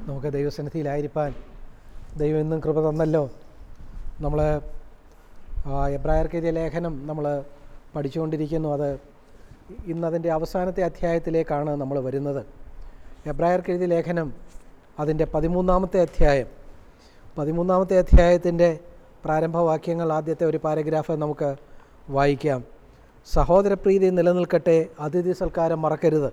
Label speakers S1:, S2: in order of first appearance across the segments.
S1: നമുക്ക് ദൈവസന്നിധിയിലായിരിക്കാൻ ദൈവം ഇന്നും കൃപ തന്നല്ലോ നമ്മൾ എബ്രായർക്കെതിരെ ലേഖനം നമ്മൾ പഠിച്ചുകൊണ്ടിരിക്കുന്നു അത് ഇന്നതിൻ്റെ അവസാനത്തെ അധ്യായത്തിലേക്കാണ് നമ്മൾ വരുന്നത് എബ്രായർക്കെഴുതിയ ലേഖനം അതിൻ്റെ പതിമൂന്നാമത്തെ അധ്യായം പതിമൂന്നാമത്തെ അധ്യായത്തിൻ്റെ പ്രാരംഭവാക്യങ്ങൾ ആദ്യത്തെ ഒരു പാരഗ്രാഫ് നമുക്ക് വായിക്കാം സഹോദരപ്രീതി നിലനിൽക്കട്ടെ അതിഥി സൽക്കാരം മറക്കരുത്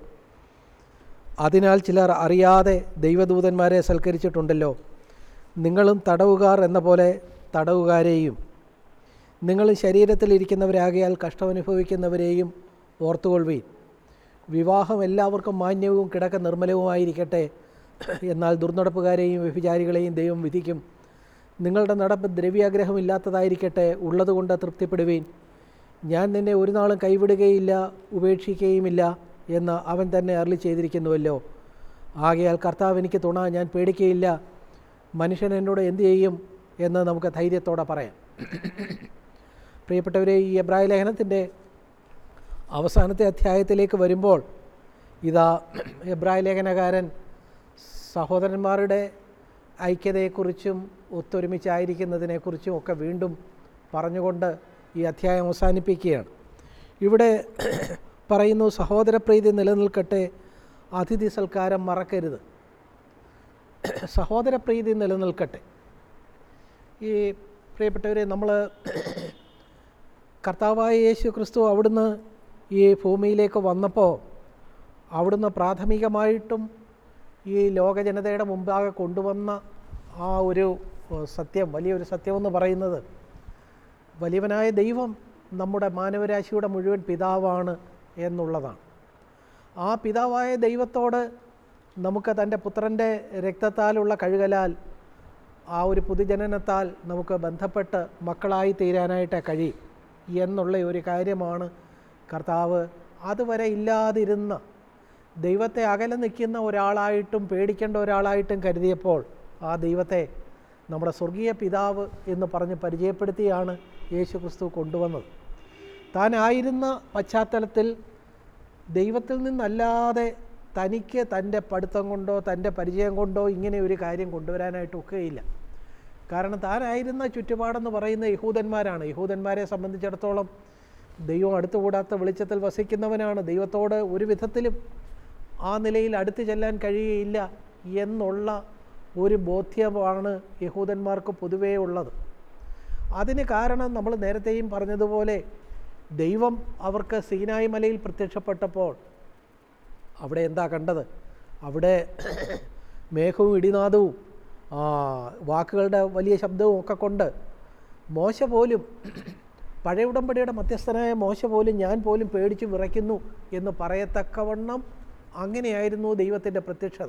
S1: അതിനാൽ ചിലർ അറിയാതെ ദൈവദൂതന്മാരെ സൽക്കരിച്ചിട്ടുണ്ടല്ലോ നിങ്ങളും തടവുകാർ എന്ന പോലെ തടവുകാരെയും നിങ്ങൾ ശരീരത്തിലിരിക്കുന്നവരാകിയാൽ കഷ്ടമനുഭവിക്കുന്നവരെയും ഓർത്തുകൊള്ളുവീൻ വിവാഹം എല്ലാവർക്കും മാന്യവും കിടക്ക നിർമ്മലവുമായിരിക്കട്ടെ എന്നാൽ ദുർനടപ്പുകാരെയും വ്യഭിചാരികളെയും ദൈവം വിധിക്കും നിങ്ങളുടെ നടപ്പ് ദ്രവ്യാഗ്രഹമില്ലാത്തതായിരിക്കട്ടെ ഉള്ളതുകൊണ്ട് തൃപ്തിപ്പെടുവീൻ ഞാൻ നിന്നെ ഒരു നാളും കൈവിടുകയില്ല ഉപേക്ഷിക്കുകയുമില്ല എന്ന് അവൻ തന്നെ അരളി ചെയ്തിരിക്കുന്നുവല്ലോ ആകയാൽ കർത്താവ് എനിക്ക് തുണ ഞാൻ പേടിക്കുകയില്ല മനുഷ്യൻ എന്നോട് എന്തു ചെയ്യും എന്ന് നമുക്ക് ധൈര്യത്തോടെ പറയാം പ്രിയപ്പെട്ടവരെ ഈ എബ്രായ ലേഖനത്തിൻ്റെ അവസാനത്തെ അധ്യായത്തിലേക്ക് വരുമ്പോൾ ഇതാ എബ്രായ ലേഖനകാരൻ സഹോദരന്മാരുടെ ഐക്യതയെക്കുറിച്ചും ഒത്തൊരുമിച്ചായിരിക്കുന്നതിനെക്കുറിച്ചും ഒക്കെ വീണ്ടും പറഞ്ഞുകൊണ്ട് ഈ അധ്യായം അവസാനിപ്പിക്കുകയാണ് ഇവിടെ പറയുന്നു സഹോദരപ്രീതി നിലനിൽക്കട്ടെ അതിഥി സൽക്കാരം മറക്കരുത് സഹോദരപ്രീതി നിലനിൽക്കട്ടെ ഈ പ്രിയപ്പെട്ടവരെ നമ്മൾ കർത്താവായ യേശു ക്രിസ്തു അവിടുന്ന് ഈ ഭൂമിയിലേക്ക് വന്നപ്പോൾ അവിടുന്ന് പ്രാഥമികമായിട്ടും ഈ ലോകജനതയുടെ മുമ്പാകെ കൊണ്ടുവന്ന ആ ഒരു സത്യം വലിയൊരു സത്യമെന്ന് പറയുന്നത് വലിയവനായ ദൈവം നമ്മുടെ മാനവരാശിയുടെ മുഴുവൻ പിതാവാണ് എന്നുള്ളതാണ് ആ പിതാവായ ദൈവത്തോട് നമുക്ക് തൻ്റെ പുത്രൻ്റെ രക്തത്താലുള്ള കഴുകലാൽ ആ ഒരു പുതുജനനത്താൽ നമുക്ക് ബന്ധപ്പെട്ട് മക്കളായി തീരാനായിട്ട് കഴിയും എന്നുള്ള ഒരു കാര്യമാണ് കർത്താവ് അതുവരെ ഇല്ലാതിരുന്ന ദൈവത്തെ അകലെ നിൽക്കുന്ന ഒരാളായിട്ടും പേടിക്കേണ്ട ഒരാളായിട്ടും കരുതിയപ്പോൾ ആ ദൈവത്തെ നമ്മുടെ സ്വർഗീയ പിതാവ് എന്ന് പറഞ്ഞ് പരിചയപ്പെടുത്തിയാണ് യേശു ക്രിസ്തു കൊണ്ടുവന്നത് താനായിരുന്ന പശ്ചാത്തലത്തിൽ ദൈവത്തിൽ നിന്നല്ലാതെ തനിക്ക് തൻ്റെ പഠിത്തം കൊണ്ടോ തൻ്റെ പരിചയം കൊണ്ടോ ഇങ്ങനെ ഒരു കാര്യം കൊണ്ടുവരാനായിട്ട് ഒക്കുകയില്ല കാരണം താനായിരുന്ന ചുറ്റുപാടെന്ന് പറയുന്ന യഹൂദന്മാരാണ് യഹൂദന്മാരെ സംബന്ധിച്ചിടത്തോളം ദൈവം അടുത്തുകൂടാത്ത വെളിച്ചത്തിൽ വസിക്കുന്നവനാണ് ദൈവത്തോട് ഒരു വിധത്തിലും ആ നിലയിൽ അടുത്ത് ചെല്ലാൻ കഴിയുകയില്ല എന്നുള്ള ഒരു ബോധ്യമാണ് യഹൂദന്മാർക്ക് പൊതുവേ ഉള്ളത് അതിന് കാരണം നമ്മൾ നേരത്തെയും പറഞ്ഞതുപോലെ ദൈവം അവർക്ക് സീനായി മലയിൽ പ്രത്യക്ഷപ്പെട്ടപ്പോൾ അവിടെ എന്താ കണ്ടത് അവിടെ മേഘവും ഇടിനാദവും വാക്കുകളുടെ വലിയ ശബ്ദവും ഒക്കെ കൊണ്ട് മോശ പോലും പഴയ ഉടമ്പടിയുടെ മധ്യസ്ഥനായ മോശ പോലും ഞാൻ പോലും പേടിച്ചു വിറയ്ക്കുന്നു എന്ന് പറയത്തക്കവണ്ണം അങ്ങനെയായിരുന്നു ദൈവത്തിൻ്റെ പ്രത്യക്ഷത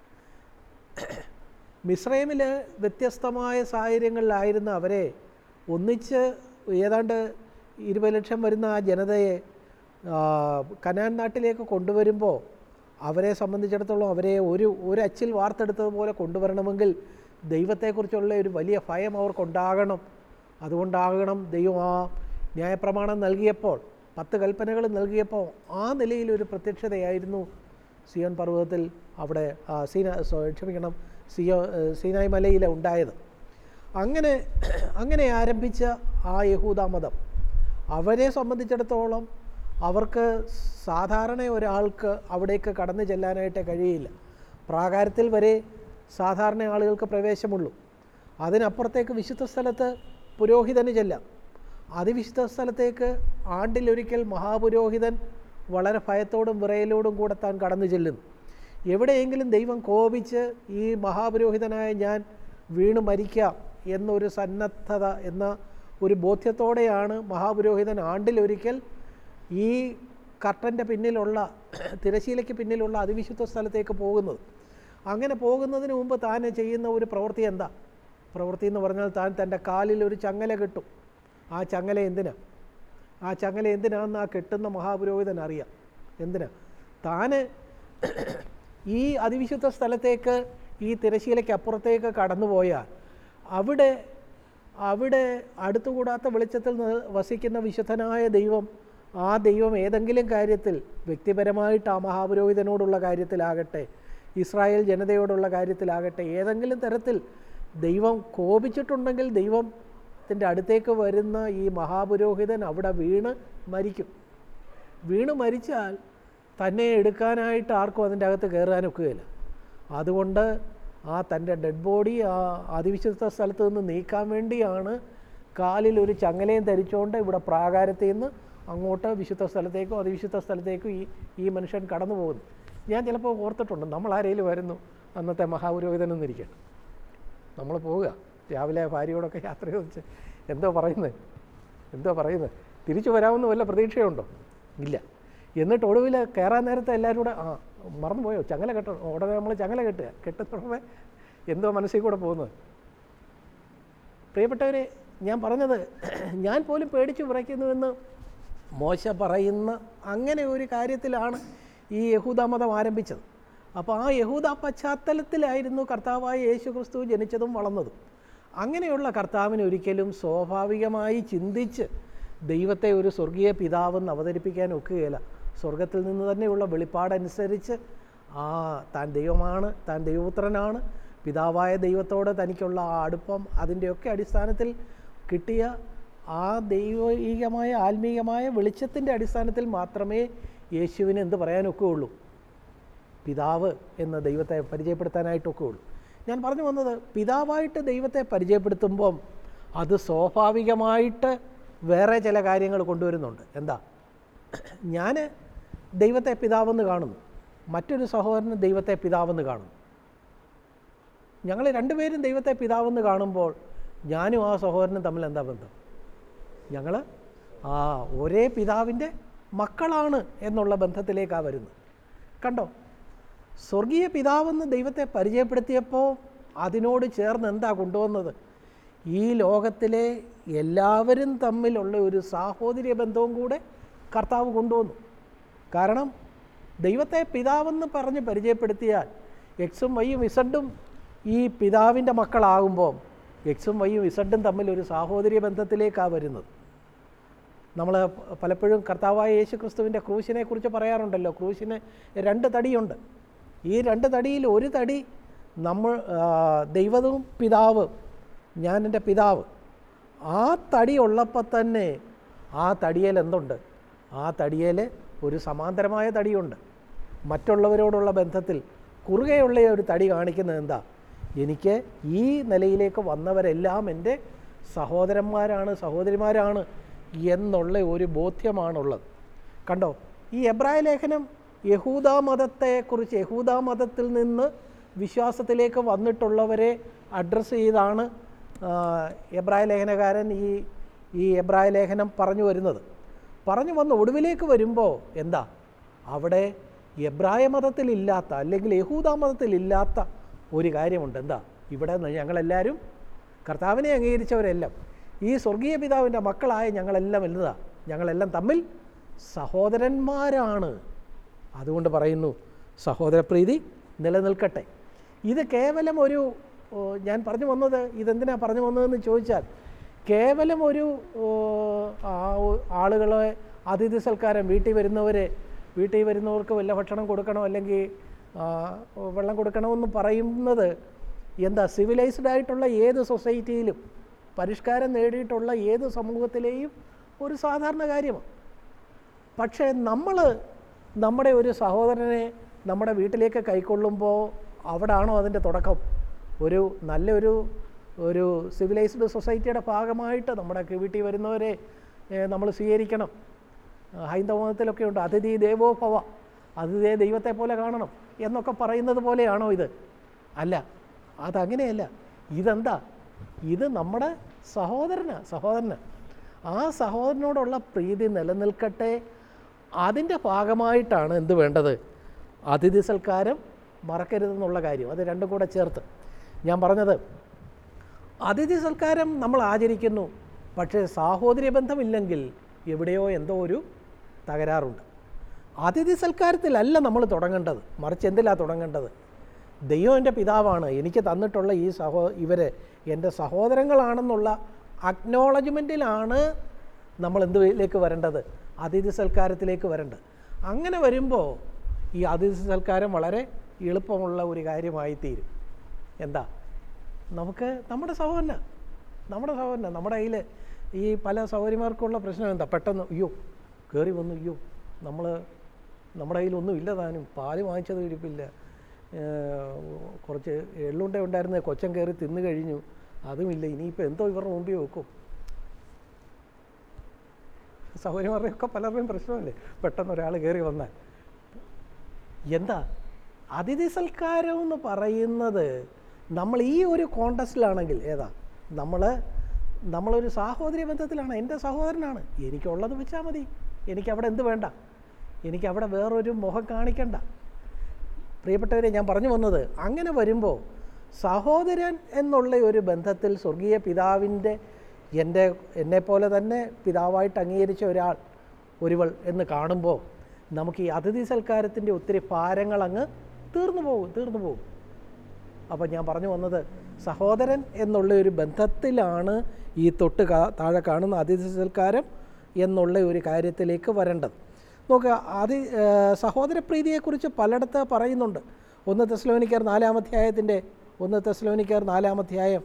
S1: മിസ്രൈമിൽ വ്യത്യസ്തമായ സാഹചര്യങ്ങളിലായിരുന്ന അവരെ ഒന്നിച്ച് ഏതാണ്ട് ഇരുപത് ലക്ഷം വരുന്ന ആ ജനതയെ കനാൻ നാട്ടിലേക്ക് കൊണ്ടുവരുമ്പോൾ അവരെ സംബന്ധിച്ചിടത്തോളം അവരെ ഒരു ഒരു അച്ചിൽ വാർത്തെടുത്തതുപോലെ കൊണ്ടുവരണമെങ്കിൽ ദൈവത്തെക്കുറിച്ചുള്ള ഒരു വലിയ ഭയം അവർക്കുണ്ടാകണം അതുകൊണ്ടാകണം ദൈവം ആ ന്യായപ്രമാണം നൽകിയപ്പോൾ പത്ത് കൽപ്പനകൾ നൽകിയപ്പോൾ ആ നിലയിൽ ഒരു പ്രത്യക്ഷതയായിരുന്നു സിയോൻ പർവ്വതത്തിൽ അവിടെ സീന ക്ഷമിക്കണം സിയോ സീനായ് മലയിൽ ഉണ്ടായത് അങ്ങനെ അങ്ങനെ ആരംഭിച്ച ആ യഹൂദ മതം അവരെ സംബന്ധിച്ചിടത്തോളം അവർക്ക് സാധാരണ ഒരാൾക്ക് അവിടേക്ക് കടന്നു ചെല്ലാനായിട്ട് കഴിയില്ല പ്രാകാരത്തിൽ വരെ സാധാരണ ആളുകൾക്ക് പ്രവേശമുള്ളൂ അതിനപ്പുറത്തേക്ക് വിശുദ്ധ സ്ഥലത്ത് പുരോഹിതന് ചെല്ലാം അതിവിശുദ്ധ സ്ഥലത്തേക്ക് ആണ്ടിലൊരിക്കൽ മഹാപുരോഹിതൻ വളരെ ഭയത്തോടും വിറയലോടും കൂടെ താൻ കടന്നു ചെല്ലുന്നു എവിടെയെങ്കിലും ദൈവം കോപിച്ച് ഈ മഹാപുരോഹിതനായ ഞാൻ വീണ് മരിക്കാം എന്നൊരു സന്നദ്ധത എന്ന ഒരു ബോധ്യത്തോടെയാണ് മഹാപുരോഹിതൻ ആണ്ടിലൊരിക്കൽ ഈ കർട്ടൻ്റെ പിന്നിലുള്ള തിരശീലയ്ക്ക് പിന്നിലുള്ള അതിവിശുദ്ധ സ്ഥലത്തേക്ക് പോകുന്നത് അങ്ങനെ പോകുന്നതിന് മുമ്പ് താൻ ചെയ്യുന്ന ഒരു പ്രവൃത്തി എന്താ പ്രവൃത്തി എന്ന് പറഞ്ഞാൽ താൻ തൻ്റെ കാലിൽ ഒരു ചങ്ങല കെട്ടും ആ ചങ്ങല എന്തിനാ ആ ചങ്ങല എന്തിനാണെന്ന് ആ കെട്ടുന്ന മഹാപുരോഹിതൻ അറിയാം എന്തിനാ താൻ ഈ അതിവിശുദ്ധ സ്ഥലത്തേക്ക് ഈ തിരശീലയ്ക്ക് അപ്പുറത്തേക്ക് കടന്നുപോയാൽ അവിടെ അവിടെ അടുത്തുകൂടാത്ത വെളിച്ചത്തിൽ വസിക്കുന്ന വിശുദ്ധനായ ദൈവം ആ ദൈവം ഏതെങ്കിലും കാര്യത്തിൽ വ്യക്തിപരമായിട്ട് ആ മഹാപുരോഹിതനോടുള്ള കാര്യത്തിലാകട്ടെ ഇസ്രായേൽ ജനതയോടുള്ള കാര്യത്തിലാകട്ടെ ഏതെങ്കിലും തരത്തിൽ ദൈവം കോപിച്ചിട്ടുണ്ടെങ്കിൽ ദൈവത്തിൻ്റെ അടുത്തേക്ക് വരുന്ന ഈ മഹാപുരോഹിതൻ അവിടെ വീണ് മരിക്കും വീണ് മരിച്ചാൽ തന്നെ എടുക്കാനായിട്ട് ആർക്കും അതിൻ്റെ അകത്ത് കയറാനൊക്കുകയില്ല അതുകൊണ്ട് ആ തൻ്റെ ഡെഡ് ബോഡി ആ അതിവിശുദ്ധ സ്ഥലത്ത് നിന്ന് നീക്കാൻ വേണ്ടിയാണ് കാലിൽ ഒരു ചങ്ങലയും ധരിച്ചുകൊണ്ട് ഇവിടെ പ്രാകാരത്തിൽ നിന്ന് അങ്ങോട്ട് വിശുദ്ധ സ്ഥലത്തേക്കോ അതിവിശുദ്ധ സ്ഥലത്തേക്കോ ഈ ഈ മനുഷ്യൻ കടന്നു പോകുന്നു ഞാൻ ചിലപ്പോൾ ഓർത്തിട്ടുണ്ട് നമ്മൾ ആരെങ്കിലും വരുന്നു അന്നത്തെ മഹാപുരോഹിതനെന്നിരിക്കട്ടെ നമ്മൾ പോവുക രാവിലെ ഭാര്യയോടൊക്കെ യാത്ര ചോദിച്ച് എന്തോ പറയുന്നത് എന്തോ പറയുന്നത് തിരിച്ചു വരാമെന്ന് വല്ല പ്രതീക്ഷയുണ്ടോ ഇല്ല എന്നിട്ട് ഒടുവിൽ കയറാൻ നേരത്തെ എല്ലാവരും കൂടെ ആ മറന്നുപോയോ ചങ്ങല കെട്ടണം ഉടനെ നമ്മൾ ചങ്ങല കെട്ടുക കെട്ടുന്ന എന്തോ മനസ്സിൽ കൂടെ പോകുന്നത് പ്രിയപ്പെട്ടവരെ ഞാൻ പറഞ്ഞത് ഞാൻ പോലും പേടിച്ചു വിറയ്ക്കുന്നുവെന്ന് മോശ പറയുന്ന അങ്ങനെ ഒരു കാര്യത്തിലാണ് ഈ യഹൂദ മതം ആരംഭിച്ചത് അപ്പോൾ ആ യഹൂദ പശ്ചാത്തലത്തിലായിരുന്നു കർത്താവായ യേശു ക്രിസ്തു ജനിച്ചതും വളർന്നതും അങ്ങനെയുള്ള കർത്താവിന് ഒരിക്കലും സ്വാഭാവികമായി ചിന്തിച്ച് ദൈവത്തെ ഒരു സ്വർഗീയ പിതാവെന്ന് അവതരിപ്പിക്കാൻ ഒക്കുകയില്ല സ്വർഗത്തിൽ നിന്ന് തന്നെയുള്ള വെളിപ്പാടനുസരിച്ച് ആ താൻ ദൈവമാണ് താൻ ദൈവപുത്രനാണ് പിതാവായ ദൈവത്തോട് തനിക്കുള്ള ആ അടുപ്പം അതിൻ്റെയൊക്കെ അടിസ്ഥാനത്തിൽ കിട്ടിയ ആ ദൈവികമായ ആത്മീയമായ വെളിച്ചത്തിൻ്റെ അടിസ്ഥാനത്തിൽ മാത്രമേ യേശുവിന് എന്ത് പറയാനൊക്കെ ഉള്ളൂ പിതാവ് എന്ന ദൈവത്തെ പരിചയപ്പെടുത്താനായിട്ടൊക്കെ ഉള്ളൂ ഞാൻ പറഞ്ഞു വന്നത് പിതാവായിട്ട് ദൈവത്തെ പരിചയപ്പെടുത്തുമ്പം അത് സ്വാഭാവികമായിട്ട് വേറെ ചില കാര്യങ്ങൾ കൊണ്ടുവരുന്നുണ്ട് എന്താ ഞാൻ ദൈവത്തെ പിതാവെന്ന് കാണുന്നു മറ്റൊരു സഹോദരന് ദൈവത്തെ പിതാവെന്ന് കാണുന്നു ഞങ്ങൾ രണ്ടുപേരും ദൈവത്തെ പിതാവെന്ന് കാണുമ്പോൾ ഞാനും ആ സഹോദരനും തമ്മിൽ എന്താ ബന്ധം ഞങ്ങൾ ആ ഒരേ പിതാവിൻ്റെ മക്കളാണ് എന്നുള്ള ബന്ധത്തിലേക്കാണ് വരുന്നത് കണ്ടോ സ്വർഗീയ പിതാവെന്ന് ദൈവത്തെ പരിചയപ്പെടുത്തിയപ്പോൾ അതിനോട് ചേർന്ന് എന്താ കൊണ്ടുവന്നത് ഈ ലോകത്തിലെ എല്ലാവരും തമ്മിലുള്ള ഒരു സാഹോദര്യ ബന്ധവും കൂടെ കർത്താവ് കൊണ്ടുവന്നു കാരണം ദൈവത്തെ പിതാവെന്ന് പറഞ്ഞ് പരിചയപ്പെടുത്തിയാൽ എക്സും വൈയും ഇസഡും ഈ പിതാവിൻ്റെ മക്കളാകുമ്പോൾ എക്സും വൈയും ഇസഡും തമ്മിൽ ഒരു സാഹോദര്യ ബന്ധത്തിലേക്കാണ് വരുന്നത് നമ്മൾ പലപ്പോഴും കർത്താവായ യേശു ക്രിസ്തുവിൻ്റെ ക്രൂശിനെ കുറിച്ച് പറയാറുണ്ടല്ലോ ക്രൂശിന് രണ്ട് തടിയുണ്ട് ഈ രണ്ട് തടിയിൽ ഒരു തടി നമ്മൾ ആ, ദൈവവും പിതാവ് ഞാൻ എൻ്റെ പിതാവ് ആ തടി ഉള്ളപ്പോൾ തന്നെ ആ തടിയേൽ എന്തുണ്ട് ആ തടിയേൽ ഒരു സമാന്തരമായ തടിയുണ്ട് മറ്റുള്ളവരോടുള്ള ബന്ധത്തിൽ കുറുകെയുള്ള ഒരു തടി കാണിക്കുന്നത് എന്താ എനിക്ക് ഈ നിലയിലേക്ക് വന്നവരെല്ലാം എൻ്റെ സഹോദരന്മാരാണ് സഹോദരിമാരാണ് എന്നുള്ള ഒരു ബോധ്യമാണുള്ളത് കണ്ടോ ഈ എബ്രായ ലേഖനം യഹൂദ മതത്തെക്കുറിച്ച് യഹൂദ മതത്തിൽ നിന്ന് വിശ്വാസത്തിലേക്ക് വന്നിട്ടുള്ളവരെ അഡ്രസ്സ് ചെയ്താണ് ആ, എബ്രായ ലേഖനകാരൻ ഈ ഈ എബ്രായ ലേഖനം പറഞ്ഞു വരുന്നത് പറഞ്ഞു വന്ന് ഒടുവിലേക്ക് വരുമ്പോൾ എന്താ അവിടെ എബ്രായ മതത്തിലില്ലാത്ത അല്ലെങ്കിൽ യഹൂദ മതത്തിലില്ലാത്ത ഒരു കാര്യമുണ്ട് എന്താ ഇവിടെ ന- ഞങ്ങളെല്ലാവരും കർത്താവിനെ അംഗീകരിച്ചവരെല്ലാം ഈ സ്വർഗീയ പിതാവിൻ്റെ മക്കളായ ഞങ്ങളെല്ലാം എന്നതാ ഞങ്ങളെല്ലാം തമ്മിൽ സഹോദരന്മാരാണ് അതുകൊണ്ട് പറയുന്നു സഹോദരപ്രീതി നിലനിൽക്കട്ടെ ഇത് കേവലം ഒരു ഓ, ഞാൻ പറഞ്ഞു വന്നത് ഇതെന്തിനാ പറഞ്ഞു വന്നതെന്ന് ചോദിച്ചാൽ കേവലം ഒരു ഓ, ആ ഒ- ആളുകളെ അതിഥി സൽക്കാരം വീട്ടിൽ വരുന്നവരെ വീട്ടിൽ വരുന്നവർക്ക് വല്ല ഭക്ഷണം കൊടുക്കണോ അല്ലെങ്കിൽ ആ, വെള്ളം കൊടുക്കണമെന്ന് പറയുന്നത് എന്താ സിവിലൈസ്ഡ് ആയിട്ടുള്ള ഏത് സൊസൈറ്റിയിലും പരിഷ്കാരം നേടിയിട്ടുള്ള ഏത് സമൂഹത്തിലെയും ഒരു സാധാരണ കാര്യമാണ് പക്ഷേ നമ്മൾ നമ്മുടെ ഒരു സഹോദരനെ നമ്മുടെ വീട്ടിലേക്ക് കൈക്കൊള്ളുമ്പോൾ അവിടാണോ അതിൻ്റെ തുടക്കം ഒരു നല്ലൊരു ഒരു സിവിലൈസ്ഡ് സൊസൈറ്റിയുടെ ഭാഗമായിട്ട് നമ്മുടെ വീട്ടിൽ വരുന്നവരെ നമ്മൾ സ്വീകരിക്കണം ആ, ഹൈന്ദവ മതത്തിലൊക്കെ ഉണ്ട് അതിഥി ദേവോ ഭവ അതിഥിയെ ദൈവത്തെ പോലെ കാണണം എന്നൊക്കെ പറയുന്നത് പോലെയാണോ ഇത് അല്ല അതങ്ങനെയല്ല ഇതെന്താ ഇത് നമ്മുടെ സഹോദരനാ സഹോദരന് ആ സഹോദരനോടുള്ള പ്രീതി നിലനിൽക്കട്ടെ അതിൻ്റെ ഭാഗമായിട്ടാണ് എന്ത് വേണ്ടത് അതിഥി സൽക്കാരം മറക്കരുതെന്നുള്ള കാര്യം അത് രണ്ടും കൂടെ ചേർത്ത് ഞാൻ പറഞ്ഞത് അതിഥി സൽക്കാരം നമ്മൾ ആചരിക്കുന്നു പക്ഷേ സാഹോദര്യ ബന്ധമില്ലെങ്കിൽ എവിടെയോ എന്തോ ഒരു തകരാറുണ്ട് അതിഥി സൽക്കാരത്തിലല്ല നമ്മൾ തുടങ്ങേണ്ടത് മറിച്ച് എന്തിലാണ് തുടങ്ങേണ്ടത് ദൈവം എൻ്റെ പിതാവാണ് എനിക്ക് തന്നിട്ടുള്ള ഈ സഹോ ഇവർ എൻ്റെ സഹോദരങ്ങളാണെന്നുള്ള അക്നോളജ്മെൻറ്റിലാണ് നമ്മൾ എന്തിലേക്ക് വരേണ്ടത് അതിഥി സൽക്കാരത്തിലേക്ക് വരേണ്ടത് അങ്ങനെ വരുമ്പോൾ ഈ അതിഥി സൽക്കാരം വളരെ എളുപ്പമുള്ള ഒരു കാര്യമായി തീരും എന്താ നമുക്ക് നമ്മുടെ സഹോദരന നമ്മുടെ സഹോദരന നമ്മുടെ കയ്യിൽ ഈ പല സൗകര്യമാർക്കുള്ള പ്രശ്നം എന്താ പെട്ടെന്ന് അയ്യോ കയറി വന്നു അയ്യോ നമ്മൾ നമ്മുടെ കയ്യിലൊന്നും ഇല്ല താനും പാല് വാങ്ങിച്ചത് ഇരിപ്പില്ല ഏർ കുറച്ച് എള്ളുണ്ട ഉണ്ടായിരുന്ന കൊച്ചൻ കയറി തിന്നു കഴിഞ്ഞു അതുമില്ല ഇനിയിപ്പോൾ എന്തോ ഇവരുടെ മുമ്പിൽ വെക്കും സൗകര്യമാരുടെയൊക്കെ പലരുടെയും പ്രശ്നമല്ലേ പെട്ടെന്ന് ഒരാൾ കയറി വന്നാൽ എന്താ അതിഥി സൽക്കാരം എന്ന് പറയുന്നത് നമ്മൾ ഈ ഒരു കോണ്ടസ്റ്റിലാണെങ്കിൽ ഏതാ നമ്മൾ നമ്മളൊരു സാഹോദര്യ ബന്ധത്തിലാണ് എൻ്റെ സഹോദരനാണ് എനിക്കുള്ളത് വെച്ചാൽ മതി എനിക്കവിടെ എന്ത് വേണ്ട എനിക്കവിടെ വേറൊരു മുഖം കാണിക്കണ്ട പ്രിയപ്പെട്ടവരെ ഞാൻ പറഞ്ഞു വന്നത് അങ്ങനെ വരുമ്പോൾ സഹോദരൻ എന്നുള്ള ഒരു ബന്ധത്തിൽ സ്വർഗീയ പിതാവിൻ്റെ എൻ്റെ എന്നെപ്പോലെ തന്നെ പിതാവായിട്ട് അംഗീകരിച്ച ഒരാൾ ഒരുവൾ എന്ന് കാണുമ്പോൾ നമുക്ക് ഈ അതിഥി സൽക്കാരത്തിൻ്റെ ഒത്തിരി ഭാരങ്ങൾ അങ്ങ് തീർന്നു പോകും തീർന്നു പോകും അപ്പോൾ ഞാൻ പറഞ്ഞു വന്നത് സഹോദരൻ എന്നുള്ള ഒരു ബന്ധത്തിലാണ് ഈ തൊട്ട് കാ താഴെ കാണുന്ന അതിഥി സൽക്കാരം എന്നുള്ള ഒരു കാര്യത്തിലേക്ക് വരേണ്ടത് നോക്കുക അതി സഹോദരപ്രീതിയെക്കുറിച്ച് പലയിടത്ത് പറയുന്നുണ്ട് ഒന്ന് തെസ്ലോനിക്കാർ നാലാമധ്യായത്തിൻ്റെ ഒന്ന് തെസ്ലോനിക്കാർ നാലാമധ്യായം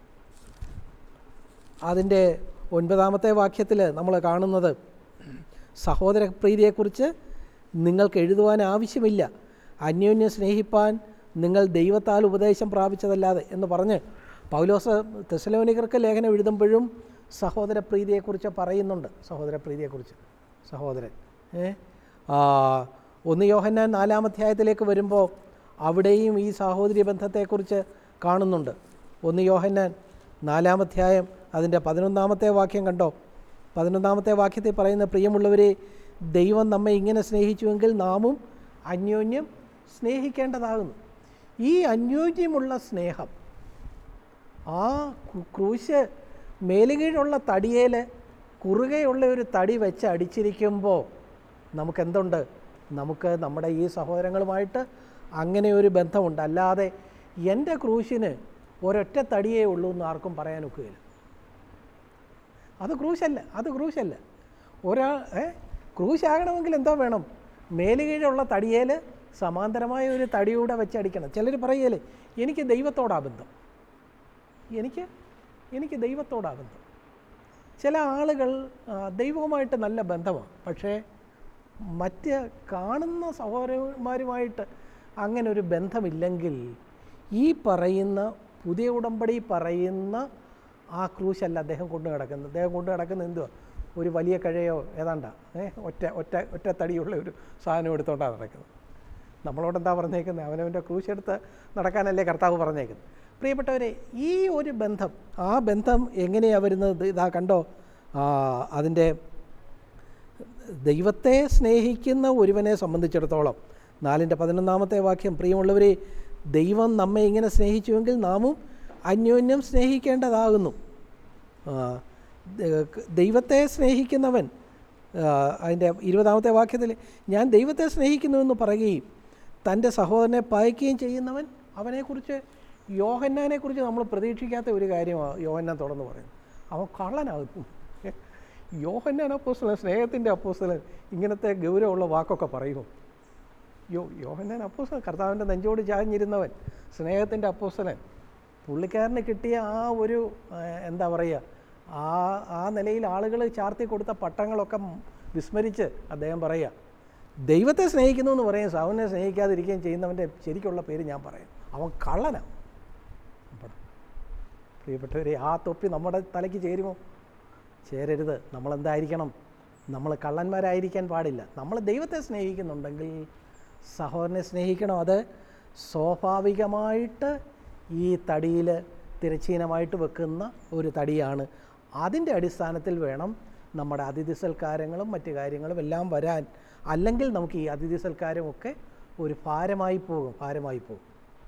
S1: അതിൻ്റെ ഒൻപതാമത്തെ വാക്യത്തിൽ നമ്മൾ കാണുന്നത് സഹോദരപ്രീതിയെക്കുറിച്ച് നിങ്ങൾക്ക് എഴുതുവാൻ ആവശ്യമില്ല അന്യോന്യം സ്നേഹിപ്പാൻ നിങ്ങൾ ദൈവത്താൽ ഉപദേശം പ്രാപിച്ചതല്ലാതെ എന്ന് പറഞ്ഞ് പൗലോസ് തെസലോനികർക്ക് ലേഖനം എഴുതുമ്പോഴും സഹോദരപ്രീതിയെക്കുറിച്ച് പറയുന്നുണ്ട് സഹോദരപ്രീതിയെക്കുറിച്ച് സഹോദരൻ ഏ ആ, ഒന്ന് യോഹന്നാൻ നാലാമധ്യായത്തിലേക്ക് വരുമ്പോൾ അവിടെയും ഈ സാഹോദര്യ ബന്ധത്തെക്കുറിച്ച് കാണുന്നുണ്ട് ഒന്ന് യോഹന്നാൻ നാലാമധ്യായം അതിൻ്റെ പതിനൊന്നാമത്തെ വാക്യം കണ്ടോ പതിനൊന്നാമത്തെ വാക്യത്തിൽ പറയുന്ന പ്രിയമുള്ളവരെ ദൈവം നമ്മെ ഇങ്ങനെ സ്നേഹിച്ചുവെങ്കിൽ നാമും അന്യോന്യം സ്നേഹിക്കേണ്ടതാകുന്നു ഈ അന്യോന്യമുള്ള സ്നേഹം ആ ക്രൂ- ക്രൂശ് മേലുകീഴുള്ള തടിയേൽ കുറുകെയുള്ള ഒരു തടി വെച്ച് അടിച്ചിരിക്കുമ്പോൾ നമുക്കെന്തുണ്ട് നമുക്ക് നമ്മുടെ ഈ സഹോദരങ്ങളുമായിട്ട് അങ്ങനെ ഒരു ബന്ധമുണ്ട് അല്ലാതെ എൻ്റെ ക്രൂശിന് ഒരൊറ്റ തടിയേ ഉള്ളൂ എന്ന് ആർക്കും പറയാൻ ഒക്കുകയില്ല അത് ക്രൂശല്ല അത് ക്രൂശല്ല ഒരാൾ ഏ ക്രൂശാകണമെങ്കിൽ എന്തോ വേണം മേലുകീഴുള്ള തടിയേൽ സമാന്തരമായ ഒരു തടിയൂടെ വെച്ചടിക്കണം ചിലർ പറയല്ലേ എനിക്ക് ദൈവത്തോടാ ബന്ധം എനിക്ക് എനിക്ക് ദൈവത്തോടാ ബന്ധം ചില ആളുകൾ ആ, ദൈവവുമായിട്ട് നല്ല ബന്ധമാണ് പക്ഷേ മറ്റ് കാണുന്ന സഹോദരന്മാരുമായിട്ട് അങ്ങനെ ഒരു ബന്ധമില്ലെങ്കിൽ ഈ പറയുന്ന പുതിയ ഉടമ്പടി പറയുന്ന ആ ക്രൂശല്ല അദ്ദേഹം കൊണ്ടു കിടക്കുന്നത് അദ്ദേഹം കൊണ്ടു കിടക്കുന്നത് എന്തുവാ ഒരു വലിയ കഴയോ ഏതാണ്ടാ ഏ ഒറ്റ ഒറ്റ ഒറ്റ തടിയുള്ള ഒരു സാധനം എടുത്തോണ്ടാണ് നടക്കുന്നത് നമ്മളോട് എന്താ പറഞ്ഞേക്കുന്നത് അവനവൻ്റെ ക്രൂശ് എടുത്ത് നടക്കാനല്ലേ കർത്താവ് പറഞ്ഞേക്കുന്നത് പ്രിയപ്പെട്ടവരെ ഈ ഒരു ബന്ധം ആ ബന്ധം എങ്ങനെയാണ് വരുന്നത് ഇതാ കണ്ടോ ആ, അതിൻ്റെ ദൈവത്തെ സ്നേഹിക്കുന്ന ഒരുവനെ സംബന്ധിച്ചിടത്തോളം നാലിൻ്റെ പതിനൊന്നാമത്തെ വാക്യം പ്രിയമുള്ളവരെ ദൈവം നമ്മെ ഇങ്ങനെ സ്നേഹിച്ചുവെങ്കിൽ നാമും അന്യോന്യം സ്നേഹിക്കേണ്ടതാകുന്നു ആ, ദ- ദൈവത്തെ സ്നേഹിക്കുന്നവൻ ആ, അതിൻ്റെ ഇരുപതാമത്തെ വാക്യത്തിൽ ഞാൻ ദൈവത്തെ സ്നേഹിക്കുന്നുവെന്ന് പറയുകയും തൻ്റെ സഹോദരനെ പയക്കുകയും ചെയ്യുന്നവൻ അവനെക്കുറിച്ച് യോഹന്നാനെക്കുറിച്ച് നമ്മൾ പ്രതീക്ഷിക്കാത്ത ഒരു കാര്യമാണ് യോഹന്നാൻ തുറന്ന് പറയുന്നത് അവൻ കള്ളനാകുന്നു യോഹന്നാൻ അപ്പോസ്തലൻ സ്നേഹത്തിൻ്റെ അപ്പോസ്തലൻ ഇങ്ങനത്തെ ഗൗരവമുള്ള വാക്കൊക്കെ പറയുമോ യോ യോഹന്നാൻ അപ്പോസ്തലൻ കർത്താവിൻ്റെ നെഞ്ചോട് ചാഞ്ഞിരുന്നവൻ സ്നേഹത്തിൻ്റെ അപ്പോസ്തലൻ പുള്ളിക്കാരന് കിട്ടിയ ആ ഒരു ആ, എന്താ പറയുക ആ ആ നിലയിൽ ആളുകൾ ചാർത്തി കൊടുത്ത പട്ടങ്ങളൊക്കെ വിസ്മരിച്ച് അദ്ദേഹം പറയുക ദൈവത്തെ സ്നേഹിക്കുന്നു എന്ന് പറയും സാവനെ സ്നേഹിക്കാതിരിക്കുകയും ചെയ്യുന്നവൻ്റെ ശരിക്കുള്ള പേര് ഞാൻ പറയാം അവൻ കള്ളനാണ് പടം പ്രിയപ്പെട്ടവരെ ആ തൊപ്പി നമ്മുടെ തലയ്ക്ക് ചേരുമോ ചേരരുത് നമ്മളെന്തായിരിക്കണം നമ്മൾ കള്ളന്മാരായിരിക്കാൻ പാടില്ല നമ്മൾ ദൈവത്തെ സ്നേഹിക്കുന്നുണ്ടെങ്കിൽ സഹോദരനെ സ്നേഹിക്കണം അത് സ്വാഭാവികമായിട്ട് ഈ തടിയിൽ തിരച്ചീനമായിട്ട് വെക്കുന്ന ഒരു തടിയാണ് അതിൻ്റെ അടിസ്ഥാനത്തിൽ വേണം നമ്മുടെ അതിഥി സൽക്കാരങ്ങളും മറ്റു കാര്യങ്ങളും എല്ലാം വരാൻ അല്ലെങ്കിൽ നമുക്ക് ഈ അതിഥി സൽക്കാരമൊക്കെ ഒരു ഭാരമായി പോകും ഭാരമായി പോകും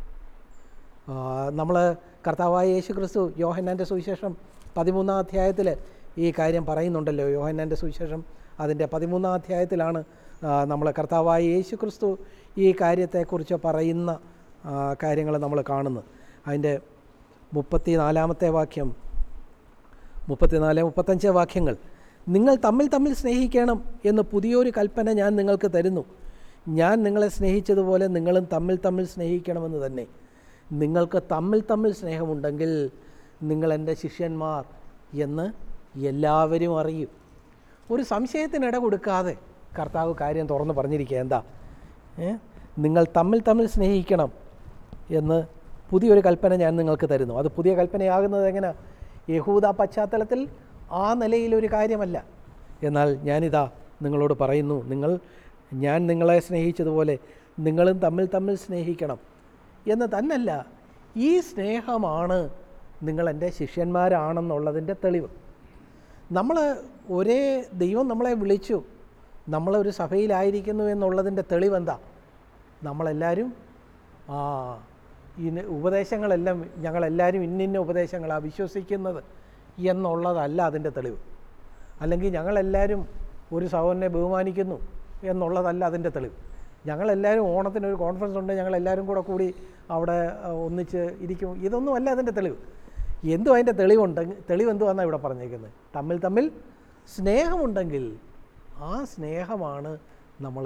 S1: നമ്മൾ കർത്താവായ യേശു ക്രിസ്തു യോഹന്നാൻ്റെ സുവിശേഷം പതിമൂന്നാം അധ്യായത്തിൽ ഈ കാര്യം പറയുന്നുണ്ടല്ലോ യോഹന്നാൻ്റെ സുവിശേഷം അതിൻ്റെ പതിമൂന്നാം അധ്യായത്തിലാണ് നമ്മൾ കർത്താവായ യേശു ക്രിസ്തു ഈ കാര്യത്തെക്കുറിച്ച് പറയുന്ന കാര്യങ്ങൾ നമ്മൾ കാണുന്നത് അതിൻ്റെ മുപ്പത്തി നാലാമത്തെ വാക്യം മുപ്പത്തിനാല് മുപ്പത്തഞ്ച് വാക്യങ്ങൾ നിങ്ങൾ തമ്മിൽ തമ്മിൽ സ്നേഹിക്കണം എന്ന് പുതിയൊരു കൽപ്പന ഞാൻ നിങ്ങൾക്ക് തരുന്നു ഞാൻ നിങ്ങളെ സ്നേഹിച്ചതുപോലെ നിങ്ങളും തമ്മിൽ തമ്മിൽ സ്നേഹിക്കണമെന്ന് തന്നെ നിങ്ങൾക്ക് തമ്മിൽ തമ്മിൽ സ്നേഹമുണ്ടെങ്കിൽ നിങ്ങൾ എൻ്റെ ശിഷ്യന്മാർ എന്ന് എല്ലാവരും അറിയും ഒരു സംശയത്തിനിട കൊടുക്കാതെ കർത്താവ് കാര്യം തുറന്ന് പറഞ്ഞിരിക്കുക എന്താ ഏ? നിങ്ങൾ തമ്മിൽ തമ്മിൽ സ്നേഹിക്കണം എന്ന് പുതിയൊരു കൽപ്പന ഞാൻ നിങ്ങൾക്ക് തരുന്നു അത് പുതിയ കൽപ്പനയാകുന്നത് എങ്ങനെ യഹൂദ പശ്ചാത്തലത്തിൽ ആ നിലയിലൊരു കാര്യമല്ല എന്നാൽ ഞാനിതാ നിങ്ങളോട് പറയുന്നു നിങ്ങൾ ഞാൻ നിങ്ങളെ സ്നേഹിച്ചതുപോലെ നിങ്ങളും തമ്മിൽ തമ്മിൽ സ്നേഹിക്കണം എന്ന് തന്നല്ല ഈ സ്നേഹമാണ് നിങ്ങൾ എൻ്റെ ശിഷ്യന്മാരാണെന്നുള്ളതിൻ്റെ തെളിവ് നമ്മൾ ഒരേ ദൈവം നമ്മളെ വിളിച്ചു നമ്മളൊരു സഭയിലായിരിക്കുന്നു എന്നുള്ളതിൻ്റെ തെളിവെന്താ നമ്മളെല്ലാവരും ആ ഇന്ന് ഉപദേശങ്ങളെല്ലാം ഞങ്ങളെല്ലാവരും ഇന്നിന്ന ഉപദേശങ്ങളാണ് വിശ്വസിക്കുന്നത് എന്നുള്ളതല്ല അതിൻ്റെ തെളിവ് അല്ലെങ്കിൽ ഞങ്ങളെല്ലാവരും ഒരു സഹോദരനെ ബഹുമാനിക്കുന്നു എന്നുള്ളതല്ല അതിൻ്റെ തെളിവ് ഞങ്ങളെല്ലാവരും ഓണത്തിന് ഒരു കോൺഫറൻസ് ഉണ്ട് ഞങ്ങളെല്ലാവരും കൂടെ കൂടി അവിടെ ആ, ഒന്നിച്ച് ഇരിക്കും ഇതൊന്നും അല്ല അതിൻ്റെ തെളിവ് എന്തും അതിൻ്റെ തെളിവുണ്ടെങ്കിൽ തെളിവ് എന്തുവാണെന്നാണ് ഇവിടെ പറഞ്ഞേക്കുന്നത് തമ്മിൽ തമ്മിൽ സ്നേഹമുണ്ടെങ്കിൽ ആ സ്നേഹമാണ് നമ്മൾ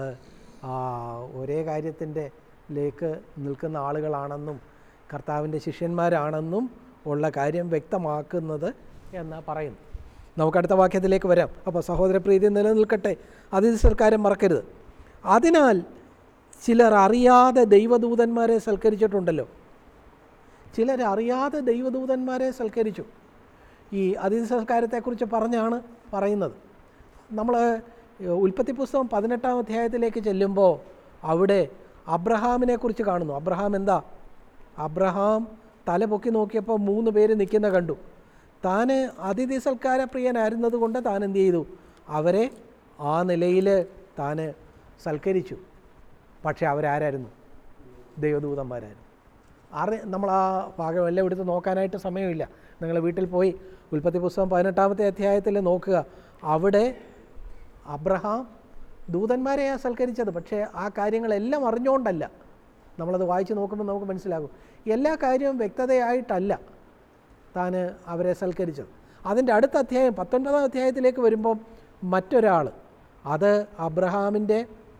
S1: ഒരേ കാര്യത്തിൻ്റെ ലേക്ക് നിൽക്കുന്ന ആളുകളാണെന്നും കർത്താവിൻ്റെ ശിഷ്യന്മാരാണെന്നും ഉള്ള കാര്യം വ്യക്തമാക്കുന്നത് എന്ന് പറയുന്നു നമുക്ക് അടുത്ത വാക്യത്തിലേക്ക് വരാം അപ്പോൾ സഹോദരപ്രീതി നിലനിൽക്കട്ടെ അതിഥി സൽക്കാരം മറക്കരുത് അതിനാൽ ചിലർ അറിയാതെ ദൈവദൂതന്മാരെ സൽക്കരിച്ചിട്ടുണ്ടല്ലോ ചിലർ അറിയാതെ ദൈവദൂതന്മാരെ സൽക്കരിച്ചു ഈ അതിഥി സൽക്കാരത്തെക്കുറിച്ച് പറഞ്ഞാണ് പറയുന്നത് നമ്മൾ ഉൽപ്പത്തി പുസ്തകം പതിനെട്ടാം അധ്യായത്തിലേക്ക് ചെല്ലുമ്പോൾ അവിടെ അബ്രഹാമിനെ കുറിച്ച് കാണുന്നു അബ്രഹാം എന്താ അബ്രഹാം തല പൊക്കി നോക്കിയപ്പോൾ മൂന്ന് പേര് നിൽക്കുന്ന കണ്ടു താൻ അതിഥി സൽക്കാര പ്രിയനായിരുന്നത് കൊണ്ട് താൻ എന്ത് ചെയ്തു അവരെ ആ നിലയിൽ താൻ സൽക്കരിച്ചു പക്ഷേ അവരാരായിരുന്നു ദൈവദൂതന്മാരായിരുന്നു അറി നമ്മൾ ആ ഭാഗം എല്ലാം എടുത്ത് നോക്കാനായിട്ട് സമയമില്ല നിങ്ങൾ വീട്ടിൽ പോയി ഉൽപ്പത്തി പുസ്തകം പതിനെട്ടാമത്തെ അധ്യായത്തിൽ നോക്കുക അവിടെ അബ്രഹാം ദൂതന്മാരെയാണ് സൽക്കരിച്ചത് പക്ഷേ ആ കാര്യങ്ങളെല്ലാം അറിഞ്ഞുകൊണ്ടല്ല നമ്മളത് വായിച്ച് നോക്കുമ്പോൾ നമുക്ക് മനസ്സിലാകും എല്ലാ കാര്യവും വ്യക്തതയായിട്ടല്ല താൻ അവരെ സൽക്കരിച്ചത് അതിൻ്റെ അടുത്ത അധ്യായം പത്തൊൻപതാം അധ്യായത്തിലേക്ക് വരുമ്പം മറ്റൊരാൾ അത് അബ്രഹാമിൻ്റെ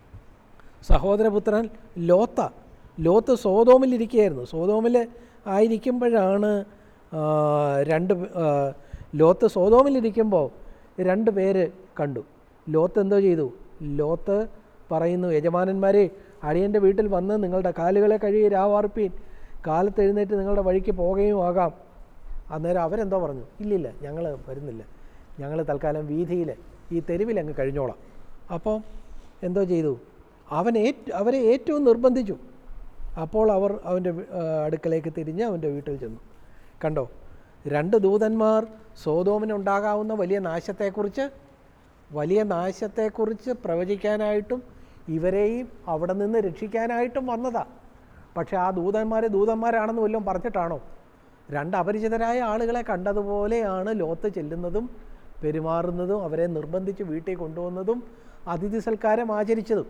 S1: സഹോദരപുത്രൻ ലോത്ത ലോത്ത് സോതോമിലിരിക്കുകയായിരുന്നു സോതോമിൽ ആയിരിക്കുമ്പോഴാണ് ആ, രണ്ട് പേ- ആ, ലോത്ത് സോതോമിലിരിക്കുമ്പോൾ രണ്ട് പേര് കണ്ടു ലോത്ത് എന്തോ ചെയ്തു ലോത്ത് പറയുന്നു യജമാനന്മാരെ അടിയൻ്റെ വീട്ടിൽ വന്ന് നിങ്ങളുടെ കാലുകളെ കഴുകി രാവാർപ്പീൻ കാലത്ത് എഴുന്നേറ്റ് നിങ്ങളുടെ വഴിക്ക് പോകുകയും ആകാം അന്നേരം അവരെന്തോ പറഞ്ഞു ഇല്ലില്ല ഞങ്ങൾ വരുന്നില്ല ഞങ്ങൾ തൽക്കാലം വീതിയിൽ ഈ തെരുവിൽ അങ്ങ് കഴിഞ്ഞോളാം അപ്പോൾ എന്തോ ചെയ്തു അവൻ ഏറ്റ് അവരെ ഏറ്റവും നിർബന്ധിച്ചു അപ്പോൾ അവർ അവൻ്റെ വി- ആ, അടുക്കലേക്ക് തിരിഞ്ഞ് അവൻ്റെ വീട്ടിൽ ചെന്നു കണ്ടോ രണ്ട് ദൂതന്മാർ സോതോമിനുണ്ടാകാവുന്ന വലിയ നാശത്തെക്കുറിച്ച് വലിയ നാശത്തെക്കുറിച്ച് പ്രവചിക്കാനായിട്ടും ഇവരെയും അവിടെ നിന്ന് രക്ഷിക്കാനായിട്ടും വന്നതാ പക്ഷേ ആ ദൂതന്മാരെ ദൂതന്മാരാണെന്ന് വല്ലതും പറഞ്ഞിട്ടാണോ രണ്ട് അപരിചിതരായ ആളുകളെ കണ്ടതുപോലെയാണ് ലോത്ത് ചെല്ലുന്നതും പെരുമാറുന്നതും അവരെ നിർബന്ധിച്ച് വീട്ടിൽ കൊണ്ടുവന്നതും അതിഥി സൽക്കാരം ആചരിച്ചതും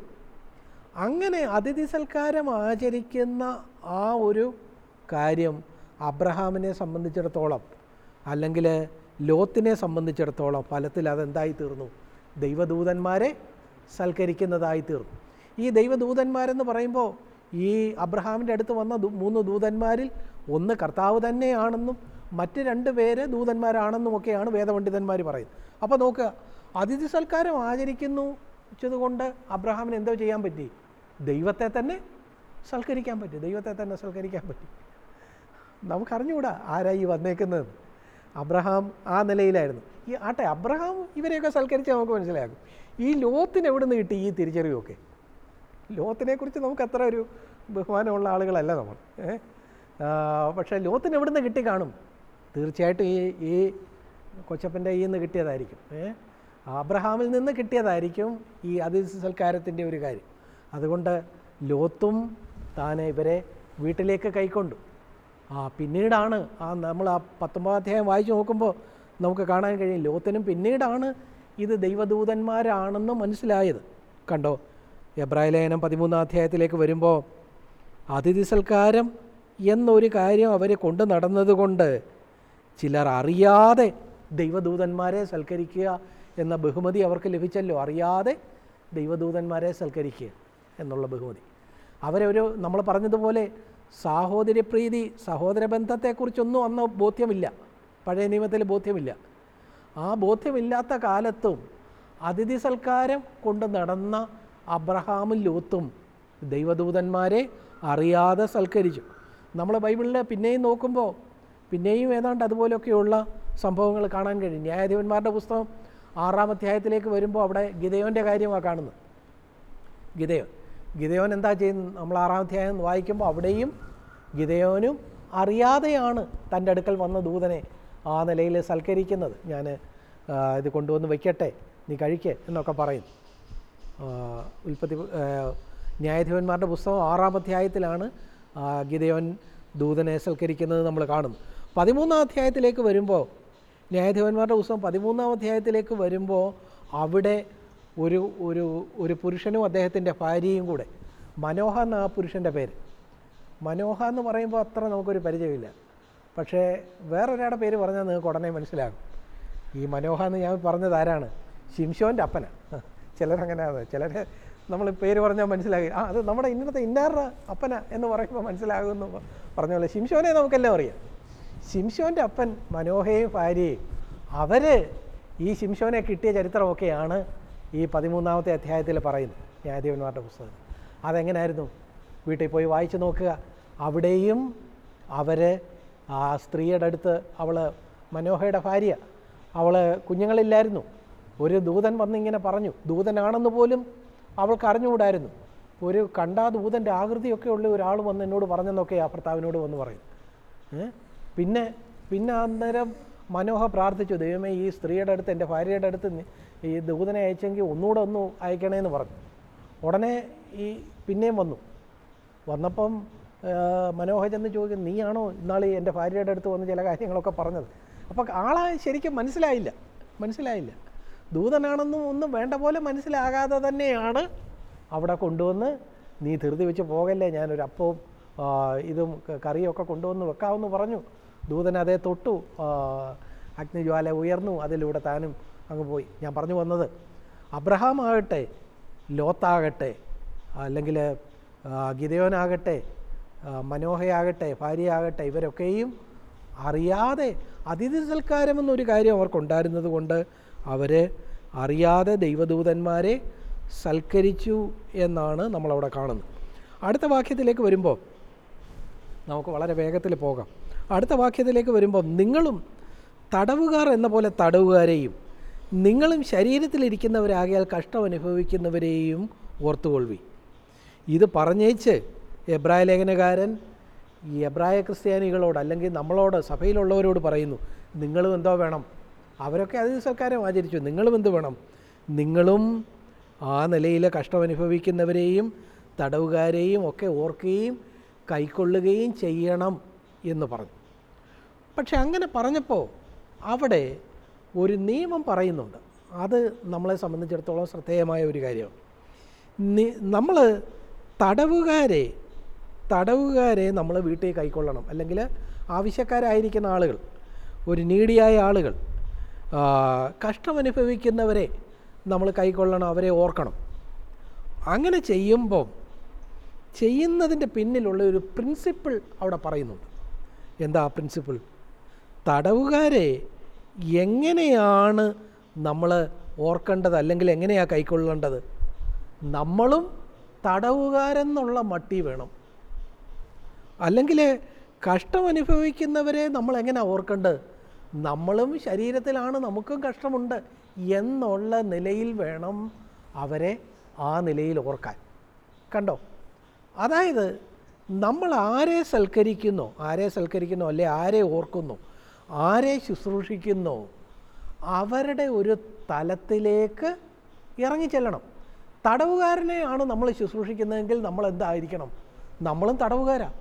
S1: അങ്ങനെ അതിഥി സൽക്കാരം ആചരിക്കുന്ന ആ ഒരു കാര്യം അബ്രഹാമിനെ സംബന്ധിച്ചിടത്തോളം അല്ലെങ്കിൽ ലോത്തിനെ സംബന്ധിച്ചിടത്തോളം ഫലത്തിൽ അതെന്തായി തീർന്നു ദൈവദൂതന്മാരെ സൽക്കരിക്കുന്നതായി തീർന്നു ഈ ദൈവദൂതന്മാരെന്ന് പറയുമ്പോൾ ഈ അബ്രഹാമിൻ്റെ അടുത്ത് വന്ന ദൂ- മൂന്ന് ദൂതന്മാരിൽ ഒന്ന് കർത്താവ് തന്നെയാണെന്നും മറ്റ് രണ്ട് പേര് ദൂതന്മാരാണെന്നുമൊക്കെയാണ് വേദപണ്ഡിതന്മാർ പറയുന്നത് അപ്പോൾ നോക്കുക അതിഥി സൽക്കാരം ആചരിക്കുന്നു കൊണ്ട് അബ്രഹാമിന് എന്തോ ചെയ്യാൻ പറ്റി ദൈവത്തെ തന്നെ സൽക്കരിക്കാൻ പറ്റി ദൈവത്തെ തന്നെ സൽക്കരിക്കാൻ പറ്റി നമുക്കറിഞ്ഞുകൂടാ ആരാ ഈ വന്നേക്കുന്നത് അബ്രഹാം ആ നിലയിലായിരുന്നു ഈ ആട്ടെ അബ്രഹാം ഇവരെയൊക്കെ സൽക്കരിച്ചാൽ നമുക്ക് മനസ്സിലാക്കും ഈ ലോത്തിന് എവിടെ നിന്ന് കിട്ടി ഈ തിരിച്ചറിവൊക്കെ ലോത്തിനെ കുറിച്ച് നമുക്ക് അത്ര ഒരു ബഹുമാനമുള്ള ആളുകളല്ല നമ്മൾ ഏ? ആ, പക്ഷേ ലോത്തിന് എവിടെ നിന്ന് കിട്ടി കാണും തീർച്ചയായിട്ടും ഈ ഈ കൊച്ചപ്പൻ്റെ ഈ നിന്ന് കിട്ടിയതായിരിക്കും ഏ അബ്രഹാമിൽ നിന്ന് കിട്ടിയതായിരിക്കും ഈ അതിഥി സൽക്കാരത്തിൻ്റെ ഒരു കാര്യം അതുകൊണ്ട് ലോത്തും താൻ ഇവരെ വീട്ടിലേക്ക് കൈക്കൊണ്ടു ആ പിന്നീടാണ് ആ നമ്മൾ ആ പത്തൊമ്പതാം അധ്യായം വായിച്ച് നോക്കുമ്പോൾ നമുക്ക് കാണാൻ കഴിയും ലോത്തിനും പിന്നീടാണ് ഇത് ദൈവദൂതന്മാരാണെന്ന് മനസ്സിലായത് കണ്ടോ എബ്രായ ലേഖനം പതിമൂന്നാം അധ്യായത്തിലേക്ക് വരുമ്പോൾ അതിഥി സൽക്കാരം എന്നൊരു കാര്യം അവർ കൊണ്ടു നടന്നതുകൊണ്ട് ചിലർ അറിയാതെ ദൈവദൂതന്മാരെ സൽക്കരിക്കുക എന്ന ബഹുമതി അവർക്ക് ലഭിച്ചല്ലോ അറിയാതെ ദൈവദൂതന്മാരെ സൽക്കരിക്കുക എന്നുള്ള ബഹുമതി അവരെ ഒരു നമ്മൾ പറഞ്ഞതുപോലെ സാഹോദര്യപ്രീതി സഹോദര ബന്ധത്തെക്കുറിച്ചൊന്നും അന്ന് ബോധ്യമില്ല പഴയ നിയമത്തിൽ ബോധ്യമില്ല ആ ബോധ്യമില്ലാത്ത കാലത്തും അതിഥി സൽക്കാരം കൊണ്ട് നടന്ന അബ്രഹാമും ലൂത്തും ദൈവദൂതന്മാരെ അറിയാതെ സൽക്കരിച്ചു നമ്മൾ ബൈബിളിൽ പിന്നെയും നോക്കുമ്പോൾ പിന്നെയും ഏതാണ്ട് അതുപോലെയൊക്കെയുള്ള സംഭവങ്ങൾ കാണാൻ കഴിയും ന്യായാധിപന്മാരുടെ പുസ്തകം ആറാം അധ്യായത്തിലേക്ക് വരുമ്പോൾ അവിടെ ഗിതയോൻ്റെ കാര്യമാണ് കാണുന്നത് ഗിതയോൻ ഗിതയോൻ എന്താ ചെയ്യുന്നത് നമ്മൾ ആറാം അധ്യായം വായിക്കുമ്പോൾ അവിടെയും ഗിതയോനും അറിയാതെയാണ് തൻ്റെ അടുക്കൽ വന്ന ദൂതനെ ആ നിലയിൽ സൽക്കരിക്കുന്നത് ഞാൻ ഇത് കൊണ്ടുവന്ന് വയ്ക്കട്ടെ നീ കഴിക്ക് എന്നൊക്കെ പറയും ആ, ഉൽപ്പത്തി ആ, ന്യായാധിപന്മാരുടെ പുസ്തകം ആറാം അധ്യായത്തിലാണ് ആ, ഗിദയോൻ ദൂതനെ സൽക്കരിക്കുന്നത് നമ്മൾ കാണുന്നു പതിമൂന്നാം അധ്യായത്തിലേക്ക് വരുമ്പോൾ ന്യായാധിപന്മാരുടെ പുസ്തകം പതിമൂന്നാം അധ്യായത്തിലേക്ക് വരുമ്പോൾ അവിടെ ഒരു ഒരു ഒരു പുരുഷനും അദ്ദേഹത്തിൻ്റെ ഭാര്യയും കൂടെ മനോഹ എന്ന ആ പുരുഷൻ്റെ പേര് മനോഹ എന്ന് പറയുമ്പോൾ അത്ര നമുക്കൊരു പരിചയമില്ല പക്ഷേ വേറൊരാളുടെ പേര് പറഞ്ഞാൽ നിങ്ങൾക്ക് ഉടനെ മനസ്സിലാകും ഈ മനോഹ എന്ന് ഞാൻ പറഞ്ഞത് ആരാണ് ശിംഷോൻ്റെ അപ്പന ചിലരങ്ങനെയാണ് ചിലർ നമ്മൾ പേര് പറഞ്ഞാൽ മനസ്സിലാക്കി ആ അത് നമ്മുടെ ഇന്നത്തെ ഇന്നാറുടെ അപ്പന എന്ന് പറയുമ്പോൾ മനസ്സിലാകുമെന്ന് പറഞ്ഞ പോലെ ശിംഷോനെ നമുക്കെല്ലാം അറിയാം ശിംഷോൻ്റെ അപ്പൻ മനോഹയും ഭാര്യയും അവർ ഈ ശിംഷോനെ കിട്ടിയ ചരിത്രമൊക്കെയാണ് ഈ പതിമൂന്നാമത്തെ അധ്യായത്തിൽ പറയുന്നത് ന്യായാധിപന്മാരുടെ പുസ്തകം അതെങ്ങനെയായിരുന്നു വീട്ടിൽ പോയി വായിച്ചു നോക്കുക അവിടെയും അവർ ആ സ്ത്രീയുടെ അടുത്ത് അവൾ മനോഹയുടെ ഭാര്യ അവൾ കുഞ്ഞുങ്ങളില്ലായിരുന്നു ഒരു ദൂതൻ വന്നിങ്ങനെ പറഞ്ഞു ദൂതനാണെന്ന് പോലും അവൾക്ക് അറിഞ്ഞുകൂടായിരുന്നു ഒരു കണ്ടാ ദൂതൻ്റെ ആകൃതിയൊക്കെ ഉള്ള ഒരാൾ വന്ന് എന്നോട് പറഞ്ഞെന്നൊക്കെ ആ ഭർത്താവിനോട് വന്ന് പറയും ഏ? പിന്നെ പിന്നെ അന്നേരം മനോഹ പ്രാർത്ഥിച്ചു ദൈവമേ ഈ സ്ത്രീയുടെ അടുത്ത് എൻ്റെ ഭാര്യയുടെ അടുത്ത് നി- ഈ ദൂതനെ അയച്ചെങ്കിൽ ഒന്നുകൂടെ ഒന്ന് അയക്കണേന്ന് പറഞ്ഞു ഉടനെ ഈ പിന്നെയും വന്നു വന്നപ്പം ആ, മനോഹർ ചെന്ന് ചോദിക്കും നീയാണോ ഇന്നാൾ ഈ എൻ്റെ ഭാര്യയുടെ അടുത്ത് വന്ന് ചില കാര്യങ്ങളൊക്കെ പറഞ്ഞത് അപ്പോൾ ആളെ ശരിക്കും മനസ്സിലായില്ല മനസ്സിലായില്ല ദൂതനാണെന്നും ഒന്നും വേണ്ട പോലെ മനസ്സിലാകാതെ തന്നെയാണ് അവിടെ കൊണ്ടുവന്ന് നീ ധൃതി വെച്ച് പോകല്ലേ ഞാനൊരു അപ്പവും ആ, ഇതും ക- കറിയൊക്കെ കൊണ്ടുവന്ന് വെക്കാമെന്ന് പറഞ്ഞു ദൂതൻ അതേ തൊട്ടു ആ, അഗ്നിജ്വാല ഉയർന്നു അതിലൂടെ താനും അങ്ങ് പോയി ഞാൻ പറഞ്ഞു വന്നത് അബ്രഹാം ആകട്ടെ ലോത്താകട്ടെ അല്ലെങ്കിൽ ഗിതയോനാകട്ടെ ആ, മനോഹയാകട്ടെ ഭാര്യയാകട്ടെ ഇവരൊക്കെയും അറിയാതെ അതിഥി സൽക്കാരം എന്നൊരു കാര്യം അവർക്കുണ്ടായിരുന്നത് കൊണ്ട് അവർ അറിയാതെ ദൈവദൂതന്മാരെ സൽക്കരിച്ചു എന്നാണ് നമ്മളവിടെ കാണുന്നത് അടുത്ത വാക്യത്തിലേക്ക് വരുമ്പോൾ നമുക്ക് വളരെ വേഗത്തിൽ പോകാം അടുത്ത വാക്യത്തിലേക്ക് വരുമ്പോൾ നിങ്ങളും തടവുകാർ എന്ന പോലെ തടവുകാരെയും നിങ്ങളും ശരീരത്തിലിരിക്കുന്നവരാകിയാൽ കഷ്ടം അനുഭവിക്കുന്നവരെയും ഓർത്തുകൊള്ളി ഇത് പറഞ്ഞേച്ച് എബ്രായ ലേഖനകാരൻ ഈ എബ്രായ ക്രിസ്ത്യാനികളോട് അല്ലെങ്കിൽ നമ്മളോട് സഭയിലുള്ളവരോട് പറയുന്നു നിങ്ങളും എന്തോ വേണം അവരൊക്കെ അതിഥി സൽക്കാരം ആചരിച്ചു നിങ്ങളും എന്ത് വേണം നിങ്ങളും ആ നിലയിൽ കഷ്ടം അനുഭവിക്കുന്നവരെയും തടവുകാരെയും ഒക്കെ ഓർക്കുകയും കൈക്കൊള്ളുകയും ചെയ്യണം എന്ന് പറഞ്ഞു പക്ഷെ അങ്ങനെ പറഞ്ഞപ്പോൾ അവിടെ ഒരു നിയമം പറയുന്നുണ്ട് അത് നമ്മളെ സംബന്ധിച്ചിടത്തോളം ശ്രദ്ധേയമായ ഒരു കാര്യമാണ് നമ്മൾ തടവുകാരെ തടവുകാരെ നമ്മൾ വീട്ടിൽ കൈക്കൊള്ളണം അല്ലെങ്കിൽ ആവശ്യക്കാരായിരിക്കുന്ന ആളുകൾ ഒരു നീടിയായ ആളുകൾ ആ, കഷ്ടമനുഭവിക്കുന്നവരെ നമ്മൾ കൈക്കൊള്ളണം അവരെ ഓർക്കണം അങ്ങനെ ചെയ്യുമ്പം ചെയ്യുന്നതിൻ്റെ പിന്നിലുള്ള ഒരു പ്രിൻസിപ്പിൾ അവിടെ പറയുന്നുണ്ട് എന്താ പ്രിൻസിപ്പിൾ തടവുകാരെ എങ്ങനെയാണ് നമ്മൾ ഓർക്കേണ്ടത് അല്ലെങ്കിൽ എങ്ങനെയാണ് കൈക്കൊള്ളേണ്ടത് നമ്മളും തടവുകാരെന്നുള്ള മട്ടി വേണം അല്ലെങ്കിൽ കഷ്ടം അനുഭവിക്കുന്നവരെ നമ്മൾ എങ്ങനെയാണ് ഓർക്കേണ്ടത് നമ്മളും ശരീരത്തിലാണ് നമുക്കും കഷ്ടമുണ്ട് എന്നുള്ള നിലയിൽ വേണം അവരെ ആ നിലയിൽ ഓർക്കാൻ കണ്ടോ അതായത് നമ്മൾ ആരെ സൽക്കരിക്കുന്നോ ആരെ സൽക്കരിക്കുന്നോ അല്ലെ ആരെ ഓർക്കുന്നോ ആരെ ശുശ്രൂഷിക്കുന്നോ അവരുടെ ഒരു തലത്തിലേക്ക് ഇറങ്ങിച്ചെല്ലണം തടവുകാരനെയാണ് നമ്മൾ ശുശ്രൂഷിക്കുന്നതെങ്കിൽ നമ്മൾ എന്തായിരിക്കണം നമ്മളും തടവുകാരാണ്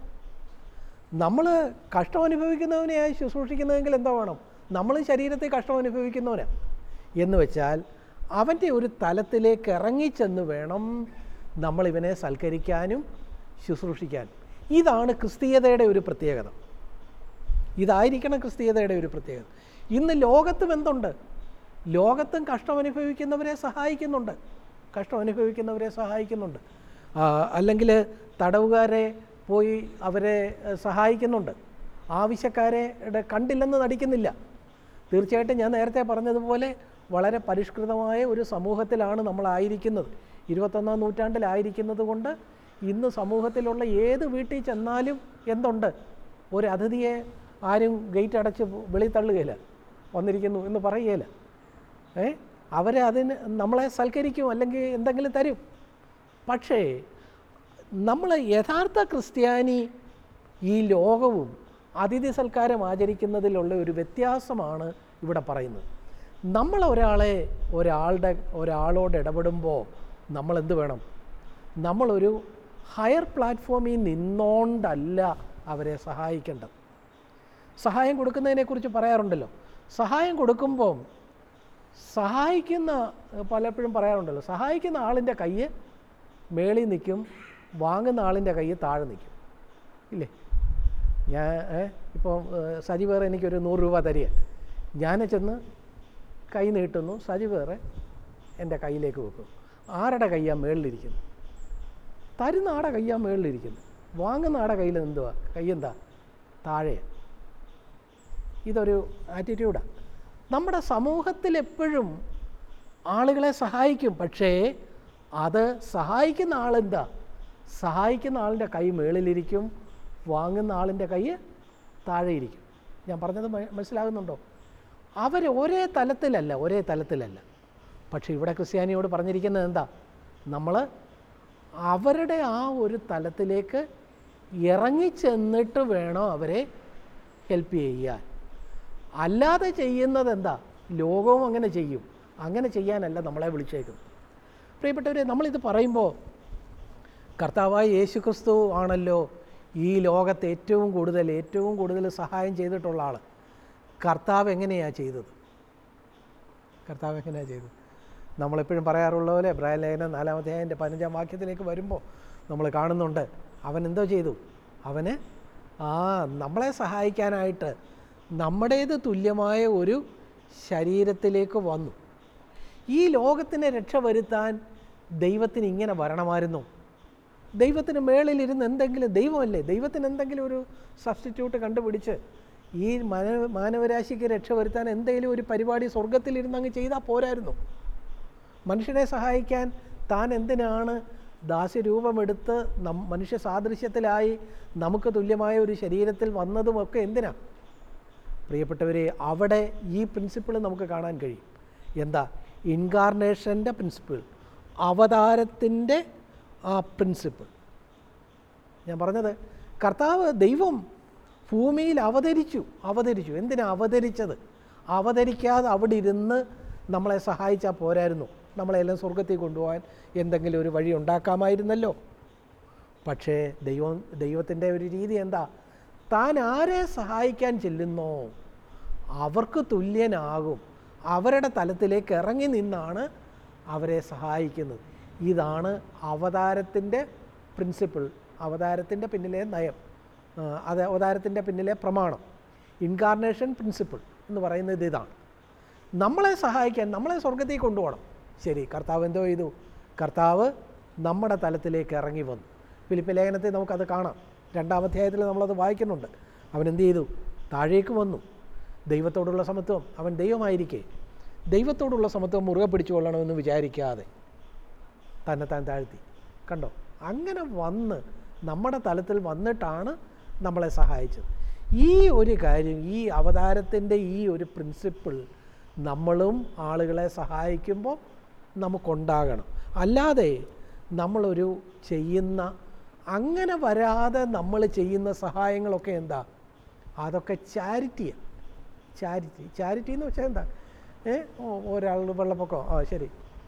S1: നമ്മൾ കഷ്ടം അനുഭവിക്കുന്നവനെയായി ശുശ്രൂഷിക്കുന്നതെങ്കിൽ എന്താ വേണം നമ്മളും ശരീരത്തെ കഷ്ടം അനുഭവിക്കുന്നവനാണ് എന്ന് വെച്ചാൽ അവൻ്റെ ഒരു തലത്തിലേക്ക് ഇറങ്ങിച്ചെന്ന് വേണം നമ്മൾ ഇവനെ സൽക്കരിക്കാനും ശുശ്രൂഷിക്കാനും ഇതാണ് ക്രിസ്തീയതയുടെ ഒരു പ്രത്യേകത ഇതായിരിക്കണം ക്രിസ്തീയതയുടെ ഒരു പ്രത്യേകത ഇന്ന് ലോകത്തും എന്തുണ്ട് ലോകത്തും കഷ്ടം അനുഭവിക്കുന്നവരെ സഹായിക്കുന്നുണ്ട് കഷ്ടം അനുഭവിക്കുന്നവരെ സഹായിക്കുന്നുണ്ട് അല്ലെങ്കിൽ തടവുകാരെ പോയി അവരെ ഏഹ്, സഹായിക്കുന്നുണ്ട് ആവശ്യക്കാരെ ടെ കണ്ടില്ലെന്ന് നടിക്കുന്നില്ല തീർച്ചയായിട്ടും ഞാൻ നേരത്തെ പറഞ്ഞതുപോലെ വളരെ പരിഷ്കൃതമായ ഒരു സമൂഹത്തിലാണ് നമ്മളായിരിക്കുന്നത് ഇരുപത്തൊന്നാം നൂറ്റാണ്ടിലായിരിക്കുന്നത് കൊണ്ട് ഇന്ന് സമൂഹത്തിലുള്ള ഏത് വീട്ടിൽ ചെന്നാലും എന്തുണ്ട് ഒരു അതിഥിയെ ആരും ഗേറ്റ് അടച്ച് വെളി തള്ളുകയില്ല വന്നിരിക്കുന്നു എന്ന് പറയുകയില്ല ഏ അവരെ അതിന് നമ്മളെ സൽക്കരിക്കും അല്ലെങ്കിൽ എന്തെങ്കിലും തരും പക്ഷേ നമ്മൾ യഥാർത്ഥ ക്രിസ്ത്യാനി ഈ ലോകവും അതിഥി സൽക്കാരം ആചരിക്കുന്നതിലുള്ള ഒരു വ്യത്യാസമാണ് ഇവിടെ പറയുന്നത് നമ്മൾ ഒരാളെ ഒരാളുടെ ഒരാളോട് ഇടപെടുമ്പോൾ നമ്മൾ എന്ത് വേണം നമ്മളൊരു ഹയർ പ്ലാറ്റ്ഫോമിൽ നിന്നോണ്ടല്ല അവരെ സഹായിക്കേണ്ടത് സഹായം കൊടുക്കുന്നതിനെക്കുറിച്ച് പറയാറുണ്ടല്ലോ സഹായം കൊടുക്കുമ്പം സഹായിക്കുന്ന പലപ്പോഴും പറയാറുണ്ടല്ലോ സഹായിക്കുന്ന ആളിൻ്റെ കയ്യ് മേളിൽ നിൽക്കും വാങ്ങുന്ന ആളിൻ്റെ കയ്യ് താഴെ നിൽക്കും ഇല്ലേ ഞാൻ ഇപ്പോൾ സജി വേറെ എനിക്കൊരു നൂറ് രൂപ തരിക ഞാൻ ചെന്ന് കൈ നീട്ടുന്നു സജി വേറെ എൻ്റെ കയ്യിലേക്ക് വെക്കും ആരുടെ കയ്യാ മേളിലിരിക്കുന്നു തരുന്ന ആടെ കയ്യാ മേളിലിരിക്കുന്നു വാങ്ങുന്ന ആടെ കയ്യിൽ എന്തുവാ കൈ എന്താ താഴെ ഇതൊരു ആറ്റിറ്റ്യൂഡാണ് നമ്മുടെ സമൂഹത്തിൽ എപ്പോഴും ആളുകളെ സഹായിക്കും പക്ഷേ അത് സഹായിക്കുന്ന ആളെന്താ സഹായിക്കുന്ന ആളിൻ്റെ കൈ മേളിലിരിക്കും വാങ്ങുന്ന ആളിൻ്റെ കൈ താഴെ ഇരിക്കും ഞാൻ പറഞ്ഞത് മ- മനസ്സിലാകുന്നുണ്ടോ അവർ ഒരേ തലത്തിലല്ല ഒരേ തലത്തിലല്ല പക്ഷേ ഇവിടെ ക്രിസ്ത്യാനിയോട് പറഞ്ഞിരിക്കുന്നത് എന്താ നമ്മൾ അവരുടെ ആ ഒരു തലത്തിലേക്ക് ഇറങ്ങിച്ചെന്നിട്ട് വേണം അവരെ ഹെൽപ്പ് ചെയ്യാൻ അല്ലാതെ ചെയ്യുന്നത് എന്താ ലോകവും അങ്ങനെ ചെയ്യും അങ്ങനെ ചെയ്യാനല്ല നമ്മളെ വിളിച്ചേക്കുന്നത് പ്രിയപ്പെട്ടവരെ നമ്മളിത് പറയുമ്പോൾ കർത്താവായ യേശു ക്രിസ്തു ആണല്ലോ ഈ ലോകത്ത് ഏറ്റവും കൂടുതൽ ഏറ്റവും കൂടുതൽ സഹായം ചെയ്തിട്ടുള്ള ആൾ കർത്താവ് എങ്ങനെയാണ് ചെയ്തത് കർത്താവ് എങ്ങനെയാണ് ചെയ്തത് നമ്മളെപ്പോഴും പറയാറുള്ള പോലെ ബ്രായ ലേഖനം നാലാമത്തെ അതിൻ്റെ പതിനഞ്ചാം വാക്യത്തിലേക്ക് വരുമ്പോൾ നമ്മൾ കാണുന്നുണ്ട് അവൻ എന്തോ ചെയ്തു അവന് ആ നമ്മളെ സഹായിക്കാനായിട്ട് നമ്മുടേത് തുല്യമായ ഒരു ശരീരത്തിലേക്ക് വന്നു ഈ ലോകത്തിന് രക്ഷ വരുത്താൻ ദൈവത്തിന് ഇങ്ങനെ വരണമായിരുന്നു ദൈവത്തിന് മേളിലിരുന്ന് എന്തെങ്കിലും ദൈവമല്ലേ ദൈവത്തിന് എന്തെങ്കിലും ഒരു സബ്സ്റ്റിറ്റ്യൂട്ട് കണ്ടുപിടിച്ച് ഈ മാന മാനവരാശിക്ക് രക്ഷ വരുത്താൻ എന്തെങ്കിലും ഒരു പരിപാടി സ്വർഗത്തിലിരുന്ന് അങ്ങ് ചെയ്താൽ പോരായിരുന്നു മനുഷ്യനെ സഹായിക്കാൻ താൻ എന്തിനാണ് ദാസ്യരൂപമെടുത്ത് നം മനുഷ്യ സാദൃശ്യത്തിലായി നമുക്ക് തുല്യമായ ഒരു ശരീരത്തിൽ വന്നതുമൊക്കെ എന്തിനാ പ്രിയപ്പെട്ടവരെ അവിടെ ഈ പ്രിൻസിപ്പിൾ നമുക്ക് കാണാൻ കഴിയും എന്താ ഇൻകാർണേഷൻ്റെ പ്രിൻസിപ്പിൾ അവതാരത്തിൻ്റെ ആ പ്രിൻസിപ്പിൾ ഞാൻ പറഞ്ഞത് കർത്താവ് ദൈവം ഭൂമിയിൽ അവതരിച്ചു അവതരിച്ചു എന്തിനാ അവതരിച്ചത് അവതരിക്കാതെ അവിടെ ഇരുന്ന് നമ്മളെ സഹായിച്ചാൽ പോരായിരുന്നു നമ്മളെല്ലാം സ്വർഗത്തിൽ കൊണ്ടുപോകാൻ എന്തെങ്കിലും ഒരു വഴി ഉണ്ടാക്കാമായിരുന്നല്ലോ പക്ഷേ ദൈവം ദൈവത്തിൻ്റെ ഒരു രീതി എന്താ താൻ ആരെ സഹായിക്കാൻ ചെല്ലുന്നോ അവർക്ക് തുല്യനാകും അവരുടെ തലത്തിലേക്ക് ഇറങ്ങി നിന്നാണ് അവരെ സഹായിക്കുന്നത് ഇതാണ് അവതാരത്തിൻ്റെ പ്രിൻസിപ്പിൾ അവതാരത്തിൻ്റെ പിന്നിലെ നയം ആ, അത് അവതാരത്തിൻ്റെ പിന്നിലെ പ്രമാണം ഇൻകാർണേഷൻ പ്രിൻസിപ്പിൾ എന്ന് പറയുന്നത് ഇതാണ് നമ്മളെ സഹായിക്കാൻ നമ്മളെ സ്വർഗത്തിൽ കൊണ്ടുപോകണം ശരി കർത്താവ് എന്തോ ചെയ്തു കർത്താവ് നമ്മുടെ തലത്തിലേക്ക് ഇറങ്ങി വന്നു ഫിലിപ്പ് ലേഖനത്തിൽ നമുക്കത് കാണാം രണ്ടാം അധ്യായത്തിൽ നമ്മളത് വായിക്കുന്നുണ്ട് അവൻ എന്ത് ചെയ്തു താഴേക്ക് വന്നു ദൈവത്തോടുള്ള സമത്വം അവൻ ദൈവമായിരിക്കെ ദൈവത്തോടുള്ള സമത്വം മുറുകെ പിടിച്ചുകൊള്ളണമെന്ന് വിചാരിക്കാതെ തന്നെ താൻ താഴ്ത്തി കണ്ടോ അങ്ങനെ വന്ന് നമ്മുടെ തലത്തിൽ വന്നിട്ടാണ് നമ്മളെ സഹായിച്ചത് ഈ ഒരു കാര്യം ഈ അവതാരത്തിൻ്റെ ഈ ഒരു പ്രിൻസിപ്പിൾ നമ്മളും ആളുകളെ സഹായിക്കുമ്പോൾ നമുക്കുണ്ടാകണം അല്ലാതെ നമ്മളൊരു ചെയ്യുന്ന അങ്ങനെ വരാതെ നമ്മൾ ചെയ്യുന്ന സഹായങ്ങളൊക്കെ എന്താ അതൊക്കെ ചാരിറ്റിയാണ് ചാരിറ്റി ചാരിറ്റി എന്ന് വെച്ചാൽ എന്താ ഏ ഓ ഒരാൾ വെള്ളപ്പൊക്കം ആ ശരി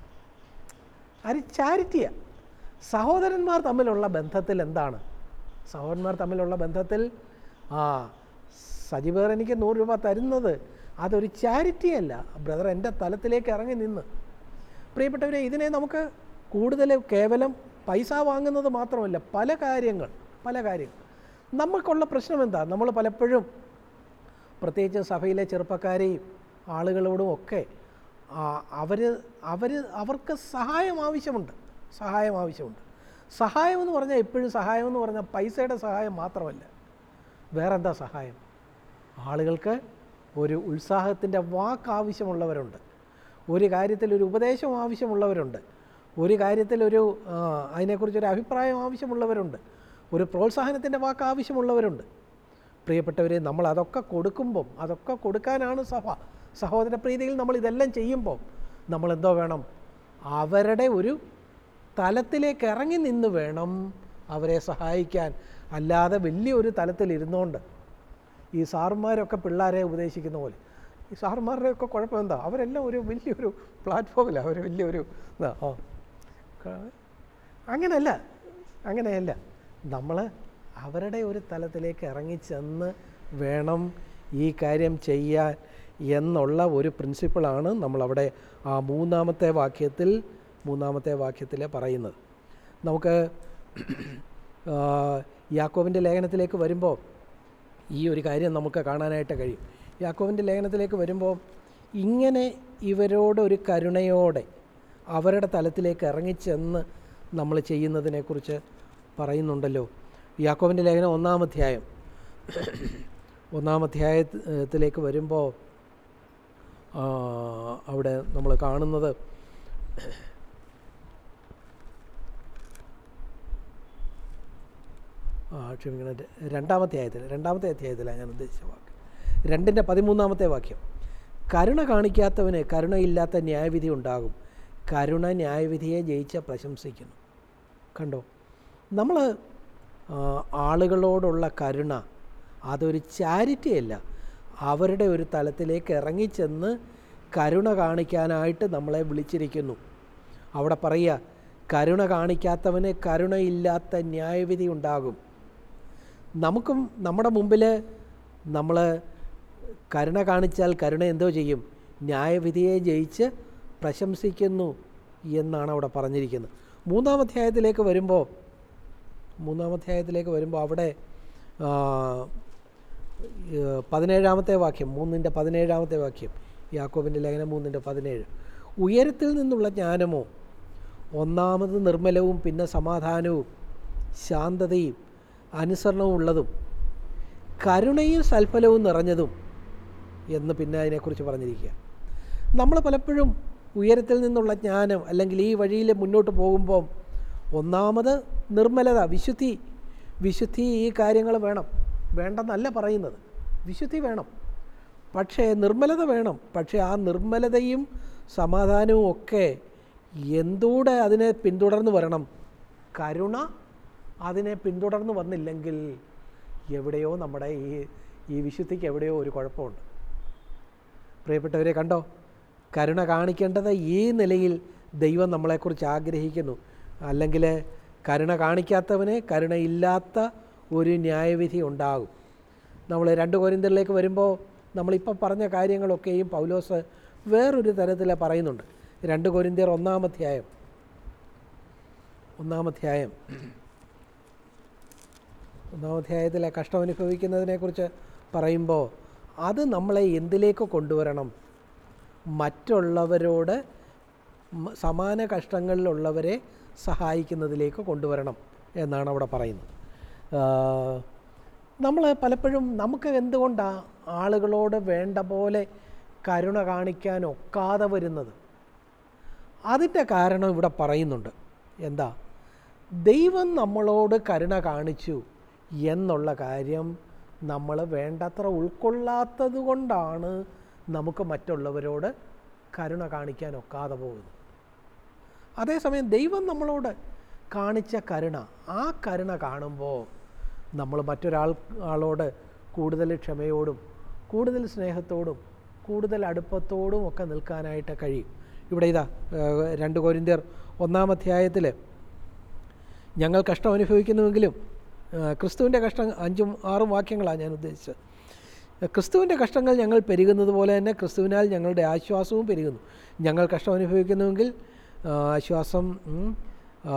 S1: അത് ചാരിറ്റിയാണ് സഹോദരന്മാർ തമ്മിലുള്ള ബന്ധത്തിൽ എന്താണ് സഹോദരന്മാർ തമ്മിലുള്ള ബന്ധത്തിൽ ആ സജിബേർ എനിക്ക് നൂറ് രൂപ തരുന്നത് അതൊരു ചാരിറ്റി അല്ല ബ്രദർ എൻ്റെ തലത്തിലേക്ക് ഇറങ്ങി നിന്ന് പ്രിയപ്പെട്ടവരെ ഇതിനെ നമുക്ക് കൂടുതൽ കേവലം പൈസ വാങ്ങുന്നത് മാത്രമല്ല പല കാര്യങ്ങൾ പല കാര്യങ്ങൾ നമുക്കുള്ള പ്രശ്നം എന്താ നമ്മൾ പലപ്പോഴും പ്രത്യേകിച്ച് സഭയിലെ ചെറുപ്പക്കാരെയും ആളുകളോടും ഒക്കെ അവർ അവർ അവർക്ക് സഹായം ആവശ്യമുണ്ട് സഹായം ആവശ്യമുണ്ട് സഹായം എന്ന് പറഞ്ഞാൽ എപ്പോഴും സഹായം എന്ന് പറഞ്ഞാൽ പൈസയുടെ സഹായം മാത്രമല്ല വേറെന്താ സഹായം ആളുകൾക്ക് ഒരു ഉത്സാഹത്തിൻ്റെ വാക്ക് ആവശ്യമുള്ളവരുണ്ട് ഒരു കാര്യത്തിൽ ഒരു ഉപദേശം ആവശ്യമുള്ളവരുണ്ട് ഒരു കാര്യത്തിൽ ഒരു ആ, അതിനെക്കുറിച്ചൊരു അഭിപ്രായം ആവശ്യമുള്ളവരുണ്ട് ഒരു പ്രോത്സാഹനത്തിൻ്റെ വാക്ക് ആവശ്യമുള്ളവരുണ്ട് പ്രിയപ്പെട്ടവരെ നമ്മൾ അതൊക്കെ കൊടുക്കുമ്പം അതൊക്കെ കൊടുക്കാനാണ് സഭ സഹോദര പ്രീതിയിൽ നമ്മൾ ഇതെല്ലാം ചെയ്യുമ്പോൾ നമ്മൾ എന്തോ വേണം അവരുടെ ഒരു തലത്തിലേക്ക് ഇറങ്ങി നിന്ന് വേണം അവരെ സഹായിക്കാൻ അല്ലാതെ വലിയൊരു തലത്തിൽ ഇരുന്നുകൊണ്ട് ഈ സാറുമാരൊക്കെ പിള്ളേരെ ഉപദേശിക്കുന്ന പോലെ ഈ സാറുമാരുടെയൊക്കെ കുഴപ്പം എന്താ അവരെല്ലാം ഒരു വലിയൊരു പ്ലാറ്റ്ഫോമിലാണ് അവർ വലിയൊരു ഇതാ ഓ ക- അങ്ങനെയല്ല അങ്ങനെയല്ല നമ്മൾ അവരുടെ ഒരു തലത്തിലേക്ക് ഇറങ്ങിച്ചെന്ന് വേണം ഈ കാര്യം ചെയ്യാൻ എന്നുള്ള ഒരു പ്രിൻസിപ്പിളാണ് നമ്മളവിടെ ആ മൂന്നാമത്തെ വാക്യത്തിൽ മൂന്നാമത്തെ വാക്യത്തിൽ പറയുന്നത് നമുക്ക് ആ, യാക്കോബിൻ്റെ ലേഖനത്തിലേക്ക് വരുമ്പോൾ ഈ ഒരു കാര്യം നമുക്ക് കാണാനായിട്ട് കഴിയും യാക്കോബിൻ്റെ ലേഖനത്തിലേക്ക് വരുമ്പോൾ ഇങ്ങനെ ഇവരോട് ഒരു കരുണയോടെ അവരുടെ തലത്തിലേക്ക് ഇറങ്ങിച്ചെന്ന് നമ്മൾ ചെയ്യുന്നതിനെക്കുറിച്ച് പറയുന്നുണ്ടല്ലോ യാക്കോബിൻ്റെ ലേഖനം ഒന്നാം അധ്യായം ഒന്നാം അധ്യായത്തിലേക്ക് വരുമ്പോൾ ആ, അവിടെ നമ്മൾ കാണുന്നത് ആ ക്ഷമിക്കണം ര- രണ്ടാമത്തെ അധ്യായത്തിൽ രണ്ടാമത്തെ അധ്യായത്തിലാണ് ഞാൻ ഉദ്ദേശിച്ച വാക്ക് രണ്ടിൻ്റെ പതിമൂന്നാമത്തെ വാക്യം കരുണ കാണിക്കാത്തവന് കരുണയില്ലാത്ത ന്യായവിധി ഉണ്ടാകും കരുണ ന്യായവിധിയെ ജയിച്ച പ്രശംസിക്കുന്നു കണ്ടോ നമ്മൾ ആളുകളോടുള്ള കരുണ അതൊരു ചാരിറ്റി അല്ല അവരുടെ ഒരു തലത്തിലേക്ക് ഇറങ്ങിച്ചെന്ന് കരുണ കാണിക്കാനായിട്ട് നമ്മളെ വിളിച്ചിരിക്കുന്നു അവിടെ പറയുക കരുണ കാണിക്കാത്തവന് കരുണയില്ലാത്ത ന്യായവിധി ഉണ്ടാകും നമുക്കും നമ്മുടെ മുമ്പിൽ നമ്മൾ കരുണ കാണിച്ചാൽ കരുണ എന്തോ ചെയ്യും ന്യായവിധിയെ ജയിച്ച് പ്രശംസിക്കുന്നു എന്നാണ് അവിടെ പറഞ്ഞിരിക്കുന്നത് മൂന്നാം അധ്യായത്തിലേക്ക് വരുമ്പോൾ മൂന്നാം അധ്യായത്തിലേക്ക് വരുമ്പോൾ അവിടെ ആ, ഏഹ്, പതിനേഴാമത്തെ വാക്യം മൂന്നിൻ്റെ പതിനേഴാമത്തെ വാക്യം യാക്കോബിൻ്റെ ലേഖനം മൂന്നിൻ്റെ പതിനേഴ് ഉയരത്തിൽ നിന്നുള്ള ജ്ഞാനമോ ഒന്നാമത് നിർമ്മലവും പിന്നെ സമാധാനവും ശാന്തതയും അനുസരണവും ഉള്ളതും കരുണയും സൽഫലവും നിറഞ്ഞതും എന്ന് പിന്നെ അതിനെക്കുറിച്ച് പറഞ്ഞിരിക്കുക നമ്മൾ പലപ്പോഴും ഉയരത്തിൽ നിന്നുള്ള ജ്ഞാനം അല്ലെങ്കിൽ ഈ വഴിയിൽ മുന്നോട്ട് പോകുമ്പോൾ ഒന്നാമത് നിർമ്മലത വിശുദ്ധി വിശുദ്ധി ഈ കാര്യങ്ങൾ വേണം വേണ്ടെന്നല്ല പറയുന്നത് വിശുദ്ധി വേണം പക്ഷേ നിർമ്മലത വേണം പക്ഷേ ആ നിർമ്മലതയും സമാധാനവും ഒക്കെ എന്തൂടെ അതിനെ പിന്തുടർന്ന് വരണം കരുണ അതിനെ പിന്തുടർന്ന് വന്നില്ലെങ്കിൽ എവിടെയോ നമ്മുടെ ഈ ഈ വിശുദ്ധിക്ക് എവിടെയോ ഒരു കുഴപ്പമുണ്ട് പ്രിയപ്പെട്ടവരെ കണ്ടോ കരുണ കാണിക്കേണ്ടത് ഈ നിലയിൽ ദൈവം നമ്മളെക്കുറിച്ച് ആഗ്രഹിക്കുന്നു അല്ലെങ്കിൽ കരുണ കാണിക്കാത്തവന് കരുണയില്ലാത്ത ഒരു ന്യായവിധി ഉണ്ടാകും നമ്മൾ രണ്ട് കോരിന്തറിലേക്ക് വരുമ്പോൾ നമ്മളിപ്പോൾ പറഞ്ഞ കാര്യങ്ങളൊക്കെയും പൗലോസ് വേറൊരു തരത്തിൽ പറയുന്നുണ്ട് രണ്ട് കോരിന്തിയർ ഒന്നാമധ്യായം ഒന്നാമധ്യായം ഒന്നാമധ്യായത്തിലെ കഷ്ടം അനുഭവിക്കുന്നതിനെക്കുറിച്ച് പറയുമ്പോൾ അത് നമ്മളെ എന്തിലേക്ക് കൊണ്ടുവരണം മറ്റുള്ളവരോട് മ- സമാന കഷ്ടങ്ങളിലുള്ളവരെ സഹായിക്കുന്നതിലേക്ക് കൊണ്ടുവരണം എന്നാണ് അവിടെ പറയുന്നത് നമ്മൾ പലപ്പോഴും നമുക്ക് എന്തുകൊണ്ടാണ് ആളുകളോട് വേണ്ട പോലെ കരുണ കാണിക്കാൻ ഒക്കാതെ വരുന്നത് അതിൻ്റെ കാരണം ഇവിടെ പറയുന്നുണ്ട് എന്താ ദൈവം നമ്മളോട് കരുണ കാണിച്ചു എന്നുള്ള കാര്യം നമ്മൾ വേണ്ടത്ര ഉൾക്കൊള്ളാത്തത് കൊണ്ടാണ് നമുക്ക് മറ്റുള്ളവരോട് കരുണ കാണിക്കാൻ ഒക്കാതെ പോകുന്നത് അതേസമയം ദൈവം നമ്മളോട് കാണിച്ച കരുണ ആ കരുണ കാണുമ്പോൾ നമ്മൾ മറ്റൊരാൾ ആളോട് കൂടുതൽ ക്ഷമയോടും കൂടുതൽ സ്നേഹത്തോടും കൂടുതൽ അടുപ്പത്തോടും ഒക്കെ നിൽക്കാനായിട്ട് കഴിയും ഇവിടെ ഇതാ ഏഹ്, രണ്ട് കോരിന്ത്യർ ഒന്നാം അധ്യായത്തിൽ ഞങ്ങൾ കഷ്ടം അനുഭവിക്കുന്നുവെങ്കിലും ഏഹ്, ക്രിസ്തുവിൻ്റെ കഷ്ടം അഞ്ചും ആറും വാക്യങ്ങളാണ് ഞാൻ ഉദ്ദേശിച്ചത് ക്രിസ്തുവിൻ്റെ കഷ്ടങ്ങൾ ഞങ്ങൾ പെരുകുന്നത് പോലെ തന്നെ ക്രിസ്തുവിനാൽ ഞങ്ങളുടെ ആശ്വാസവും പെരുകുന്നു ഞങ്ങൾ കഷ്ടം അനുഭവിക്കുന്നുവെങ്കിൽ ആ, ആശ്വാസം ഉം, ആ,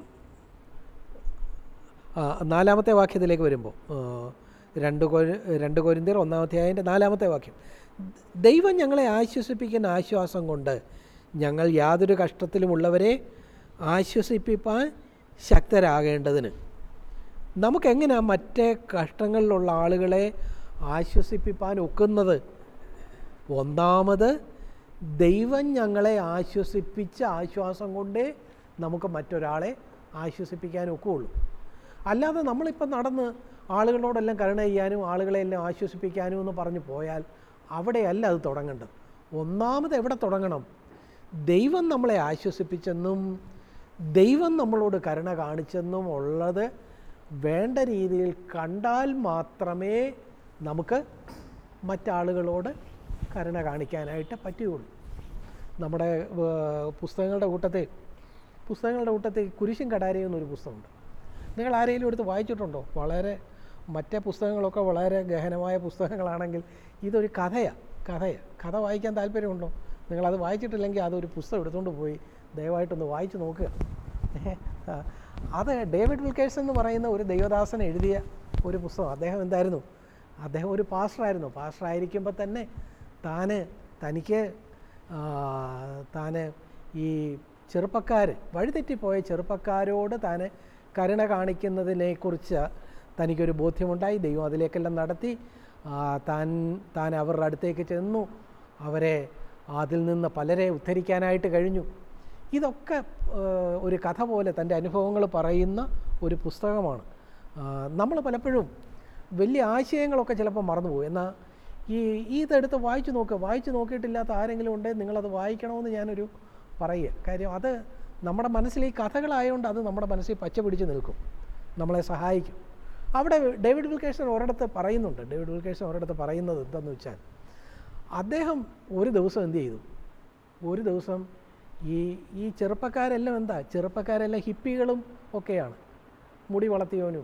S1: ആ, നാലാമത്തെ വാക്യത്തിലേക്ക് വരുമ്പോൾ ആ, രണ്ട് കോരി രണ്ട് കോരിന്തിയർ ഒന്നാമത്തെ അതിൻ്റെ നാലാമത്തെ വാക്യം ദൈവം ഞങ്ങളെ ആശ്വസിപ്പിക്കുന്ന ആശ്വാസം കൊണ്ട് ഞങ്ങൾ യാതൊരു കഷ്ടത്തിലുമുള്ളവരെ ആശ്വസിപ്പിപ്പാൻ ശക്തരാകേണ്ടതിന് നമുക്കെങ്ങനെയാണ് മറ്റേ കഷ്ടങ്ങളിലുള്ള ആളുകളെ ആശ്വസിപ്പിക്കാൻ ഒക്കുന്നത് ഒന്നാമത് ദൈവം ഞങ്ങളെ ആശ്വസിപ്പിച്ച ആശ്വാസം കൊണ്ടേ നമുക്ക് മറ്റൊരാളെ ആശ്വസിപ്പിക്കാൻ ഒക്കുകയുള്ളൂ അല്ലാതെ നമ്മളിപ്പം നടന്ന് ആളുകളോടെല്ലാം കരുണ ചെയ്യാനും ആളുകളെല്ലാം ആശ്വസിപ്പിക്കാനും എന്ന് പറഞ്ഞു പോയാൽ അവിടെയല്ല അത് തുടങ്ങേണ്ടത് ഒന്നാമത് എവിടെ തുടങ്ങണം ദൈവം നമ്മളെ ആശ്വസിപ്പിച്ചെന്നും ദൈവം നമ്മളോട് കരുണ കാണിച്ചെന്നും ഉള്ളത് വേണ്ട രീതിയിൽ കണ്ടാൽ മാത്രമേ നമുക്ക് മറ്റാളുകളോട് കരുണ കാണിക്കാനായിട്ട് പറ്റുകയുള്ളൂ നമ്മുടെ ഏർ, പുസ്തകങ്ങളുടെ കൂട്ടത്തിൽ പുസ്തകങ്ങളുടെ കൂട്ടത്തിൽ കുരിശും കടാരയും എന്നൊരു പുസ്തകമുണ്ട് നിങ്ങൾ ആരെങ്കിലും എടുത്ത് വായിച്ചിട്ടുണ്ടോ വളരെ മറ്റേ പുസ്തകങ്ങളൊക്കെ വളരെ ഗഹനമായ പുസ്തകങ്ങളാണെങ്കിൽ ഇതൊരു കഥയാണ് കഥയാണ് കഥ വായിക്കാൻ താല്പര്യമുണ്ടോ നിങ്ങളത് വായിച്ചിട്ടില്ലെങ്കിൽ അതൊരു പുസ്തകം എടുത്തുകൊണ്ട് പോയി ദയവായിട്ടൊന്ന് വായിച്ച് നോക്കുക ഏഹ്, ആ, അത് ഡേവിഡ് വിൽക്കേഴ്സ് എന്ന് പറയുന്ന ഒരു ദൈവദാസൻ എഴുതിയ ഒരു പുസ്തകം അദ്ദേഹം എന്തായിരുന്നു അദ്ദേഹം ഒരു പാസ്റ്ററായിരുന്നു പാസ്റ്ററായിരിക്കുമ്പോൾ തന്നെ താന് തനിക്ക് ആ, താന് ഈ ചെറുപ്പക്കാർ വഴിതെറ്റിപ്പോയ ചെറുപ്പക്കാരോട് താൻ കരുണ കാണിക്കുന്നതിനെക്കുറിച്ച് തനിക്കൊരു ബോധ്യമുണ്ടായി ദൈവം അതിലേക്കെല്ലാം നടത്തി ആ, താൻ താൻ അവരുടെ അടുത്തേക്ക് ചെന്നു അവരെ അതിൽ നിന്ന് പലരെ ഉദ്ധരിക്കാനായിട്ട് കഴിഞ്ഞു ഇതൊക്കെ ആ, ഒരു കഥ പോലെ തൻ്റെ അനുഭവങ്ങൾ പറയുന്ന ഒരു പുസ്തകമാണ് നമ്മൾ പലപ്പോഴും വലിയ ആശയങ്ങളൊക്കെ ചിലപ്പോൾ മറന്നുപോകും എന്നാൽ ഈ ഇതെടുത്ത് വായിച്ചു നോക്കുക വായിച്ചു നോക്കിയിട്ടില്ലാത്ത ആരെങ്കിലും ഉണ്ടെങ്കിൽ നിങ്ങളത് വായിക്കണമെന്ന് ഞാനൊരു പറയുക കാര്യം അത് നമ്മുടെ മനസ്സിൽ ഈ കഥകളായതുകൊണ്ട് അത് നമ്മുടെ മനസ്സിൽ പച്ച പിടിച്ച് നിൽക്കും നമ്മളെ സഹായിക്കും അവിടെ ഡേവിഡ് വിൽക്കേഷൻ ഒരിടത്ത് പറയുന്നുണ്ട് ഡേവിഡ് വിൽക്കേഷൻ ഒരിടത്ത് പറയുന്നത് എന്തെന്ന് വെച്ചാൽ അദ്ദേഹം ഒരു ദിവസം എന്ത് ചെയ്തു ഒരു ദിവസം ഈ ഈ ചെറുപ്പക്കാരെല്ലാം എന്താ ചെറുപ്പക്കാരെല്ലാം ഹിപ്പികളും ഒക്കെയാണ് മുടി വളർത്തിയവനും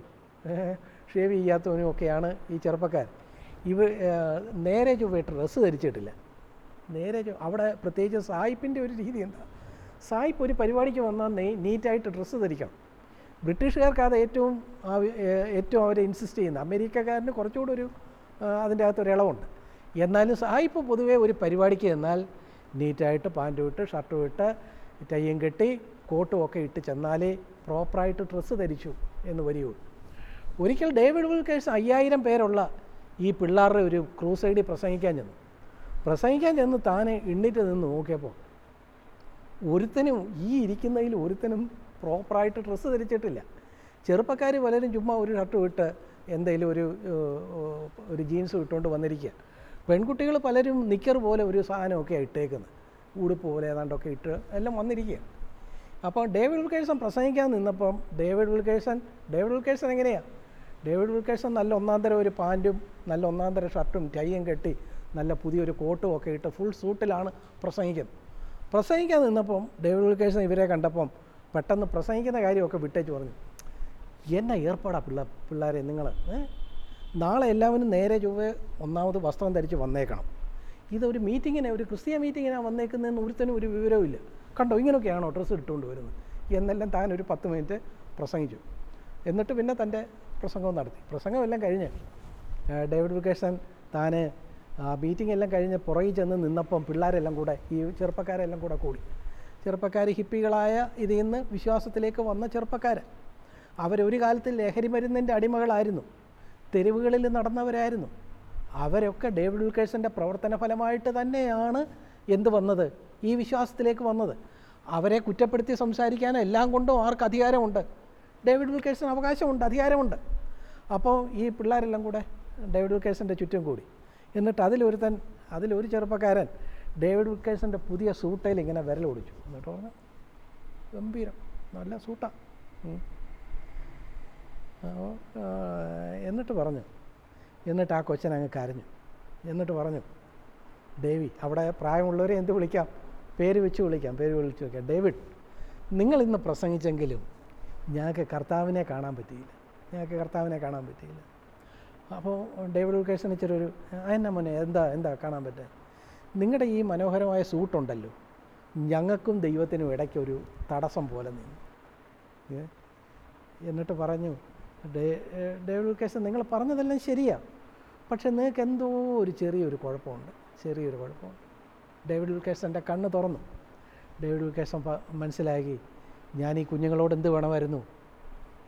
S1: ഷേവ് ചെയ്യാത്തവനും ഒക്കെയാണ് ഈ ചെറുപ്പക്കാർ ഇവ ഏഹ്, നേരെ ചൊവ്വേ ഡ്രസ്സ് ധരിച്ചിട്ടില്ല നേരെ ചൊവ്വ അവിടെ പ്രത്യേകിച്ച് സായിപ്പിൻ്റെ ഒരു രീതി എന്താ സായിപ്പ് ഒരു പരിപാടിക്ക് വന്നാൽ നെയ് നീറ്റായിട്ട് ഡ്രസ്സ് ധരിക്കണം ബ്രിട്ടീഷുകാർക്ക് അത് ഏറ്റവും ആവ- ഏഹ്, ഏറ്റവും അവരെ ഇൻസിസ്റ്റ് ചെയ്യുന്നത് അമേരിക്കക്കാരന് കുറച്ചുകൂടി ഒരു ആ, അതിൻ്റെ അകത്തൊരു ഇളവുണ്ട് എന്നാലും സായിപ്പ് പൊതുവേ ഒരു പരിപാടിക്ക് ചെന്നാൽ നീറ്റായിട്ട് പാൻറ്റും ഇട്ട് ഷർട്ടും ഇട്ട് ടൈയും കെട്ടി കോട്ടും ഒക്കെ ഇട്ട് ചെന്നാലേ പ്രോപ്പറായിട്ട് ഡ്രസ്സ് ധരിച്ചു എന്ന് വരികയുള്ളൂ ഒരിക്കൽ ഡേവിഡ് വിൽക്കേഴ്സ് അയ്യായിരം പേരുള്ള ഈ പിള്ളേരുടെ ഒരു ക്രൂസൈഡിൽ പ്രസംഗിക്കാൻ ചെന്നു പ്രസംഗിക്കാൻ ചെന്ന് താൻ എണ്ണിട്ട് നിന്ന് നോക്കിയപ്പോൾ ഒരുത്തനും ഈ ഇരിക്കുന്നതിൽ ഒരുത്തനും പ്രോപ്പറായിട്ട് ഡ്രസ്സ് ധരിച്ചിട്ടില്ല ചെറുപ്പക്കാർ പലരും ചുമ്മാ ഒരു ഷർട്ടും ഇട്ട് എന്തെങ്കിലും ഒരു ഏഹ്, ഏഹ്, ഒരു ജീൻസും ഇട്ടുകൊണ്ട് വന്നിരിക്കുക പെൺകുട്ടികൾ പലരും നിക്കർ പോലെ ഒരു സാധനമൊക്കെയാണ് ഇട്ടേക്കുന്നത് ഉടുപ്പ് പോലെ ഏതാണ്ടൊക്കെ ഇട്ട് എല്ലാം വന്നിരിക്കുക അപ്പോൾ ഡേവിഡ് വിൽക്കേഴ്സൺ പ്രസംഗിക്കാൻ നിന്നപ്പം ഡേവിഡ് വിൽക്കേഴ്സൺ ഡേവിഡ് വിൽക്കേഴ്സൺ എങ്ങനെയാണ് ഡേവിഡ് വിൽക്കേഴ്സൺ നല്ല ഒന്നാന്തരം ഒരു പാൻറ്റും നല്ല ഒന്നാന്തരം ഷർട്ടും ടൈയും കെട്ടി നല്ല പുതിയൊരു കോട്ടും ഒക്കെ ഇട്ട് ഫുൾ സൂട്ടിലാണ് പ്രസംഗിക്കുന്നത് പ്രസംഗിക്കാൻ നിന്നപ്പം ഡേവിഡ് വിൽക്കേഴ്സൺ ഇവരെ കണ്ടപ്പം പെട്ടെന്ന് പ്രസംഗിക്കുന്ന കാര്യമൊക്കെ വിട്ടേച്ച് പറഞ്ഞു എന്നാ ഏർപ്പാടാ പിള്ള പിള്ളേരെ നിങ്ങൾ നാളെ എല്ലാവരും നേരെ ചൊവ്വേ ഒന്നാമത് വസ്ത്രം ധരിച്ച് വന്നേക്കണം ഇതൊരു മീറ്റിങ്ങിനെ ഒരു ക്രിസ്തീയ മീറ്റിങ്ങിനാണ് വന്നേക്കുന്നതെന്ന് ഒരുത്തനും ഒരു വിവരവുമില്ല കണ്ടോ ഇങ്ങനെയൊക്കെയാണോ ഡ്രസ്സ് ഇട്ടുകൊണ്ട് വരുന്നത് എന്നെല്ലാം താൻ ഒരു പത്ത് മിനിറ്റ് പ്രസംഗിച്ചു എന്നിട്ട് പിന്നെ തൻ്റെ പ്രസംഗവും നടത്തി പ്രസംഗമെല്ലാം കഴിഞ്ഞ് ആ, ഡേവിഡ് വിക്കേഷൻ താൻ മീറ്റിംഗ് എല്ലാം കഴിഞ്ഞ് പുറകിൽ ചെന്ന് നിന്നപ്പം പിള്ളേരെല്ലാം കൂടെ ഈ ചെറുപ്പക്കാരെല്ലാം കൂടെ കൂടി ചെറുപ്പക്കാർ ഹിപ്പികളായ ഇതിൽ നിന്ന് വിശ്വാസത്തിലേക്ക് വന്ന ചെറുപ്പക്കാർ അവരൊരു കാലത്ത് ലഹരി മരുന്നിൻ്റെ അടിമകളായിരുന്നു തെരുവുകളിൽ നടന്നവരായിരുന്നു അവരൊക്കെ ഡേവിഡ് വിൽക്കേഴ്സൻ്റെ പ്രവർത്തന ഫലമായിട്ട് തന്നെയാണ് എന്ത് വന്നത് ഈ വിശ്വാസത്തിലേക്ക് വന്നത് അവരെ കുറ്റപ്പെടുത്തി സംസാരിക്കാൻ എല്ലാം കൊണ്ടും ആർക്ക് അധികാരമുണ്ട് ഡേവിഡ് വിൽക്കേഴ്സൺ അവകാശമുണ്ട് അധികാരമുണ്ട് അപ്പോൾ ഈ പിള്ളേരെല്ലാം കൂടെ ഡേവിഡ് വിൽക്കേഴ്സൻ്റെ ചുറ്റും കൂടി എന്നിട്ട് അതിലൊരുത്തൻ അതിലൊരു ചെറുപ്പക്കാരൻ ഡേവിഡ് വിൽക്കേഴ്സൻ്റെ പുതിയ സൂട്ടയിൽ ഇങ്ങനെ വിരൽ ഓടിച്ചു എന്നിട്ട് പറഞ്ഞു ഗംഭീരം നല്ല സൂട്ടാണ് അപ്പോൾ, ആ, എന്നിട്ട് പറഞ്ഞു എന്നിട്ട് ആ കൊച്ചൻ അങ്ങ് കരഞ്ഞു എന്നിട്ട് പറഞ്ഞു ഡേവി അവിടെ പ്രായമുള്ളവരെ എന്ത് വിളിക്കാം പേര് വെച്ച് വിളിക്കാം പേര് വിളിച്ച് വിളിക്കാം ഡേവിഡ് നിങ്ങൾ ഇന്ന് പ്രസംഗിച്ചെങ്കിലും ഞങ്ങൾക്ക് കർത്താവിനെ കാണാൻ പറ്റിയില്ല ഞങ്ങൾക്ക് കർത്താവിനെ കാണാൻ പറ്റിയില്ല അപ്പോൾ ഡേവിഡ് വിൽക്കേഴ്സൺ ഇച്ചിരി ഒരു എന്നാ മോനെ എന്താ എന്താ കാണാൻ പറ്റുക നിങ്ങളുടെ ഈ മനോഹരമായ സൂട്ടുണ്ടല്ലോ ഞങ്ങൾക്കും ദൈവത്തിനും ഇടയ്ക്കൊരു തടസ്സം പോലെ നിന്നു ഏ? എന്നിട്ട് പറഞ്ഞു ഡേ ഏ, ഡേവിഡ് വിൽക്കേഴ്സൺ നിങ്ങൾ പറഞ്ഞതെല്ലാം ശരിയാണ് പക്ഷെ നിങ്ങൾക്ക് എന്തോ ഒരു ചെറിയൊരു കുഴപ്പമുണ്ട് ചെറിയൊരു കുഴപ്പമുണ്ട് ഡേവിഡ് വിൽക്കേഴ്സൻ്റെ കണ്ണ് തുറന്നു ഡേവിഡ് വിൽക്കേഴ്സൺ പ- മനസ്സിലാക്കി ഞാൻ ഈ കുഞ്ഞുങ്ങളോട് എന്ത് വേണമായിരുന്നു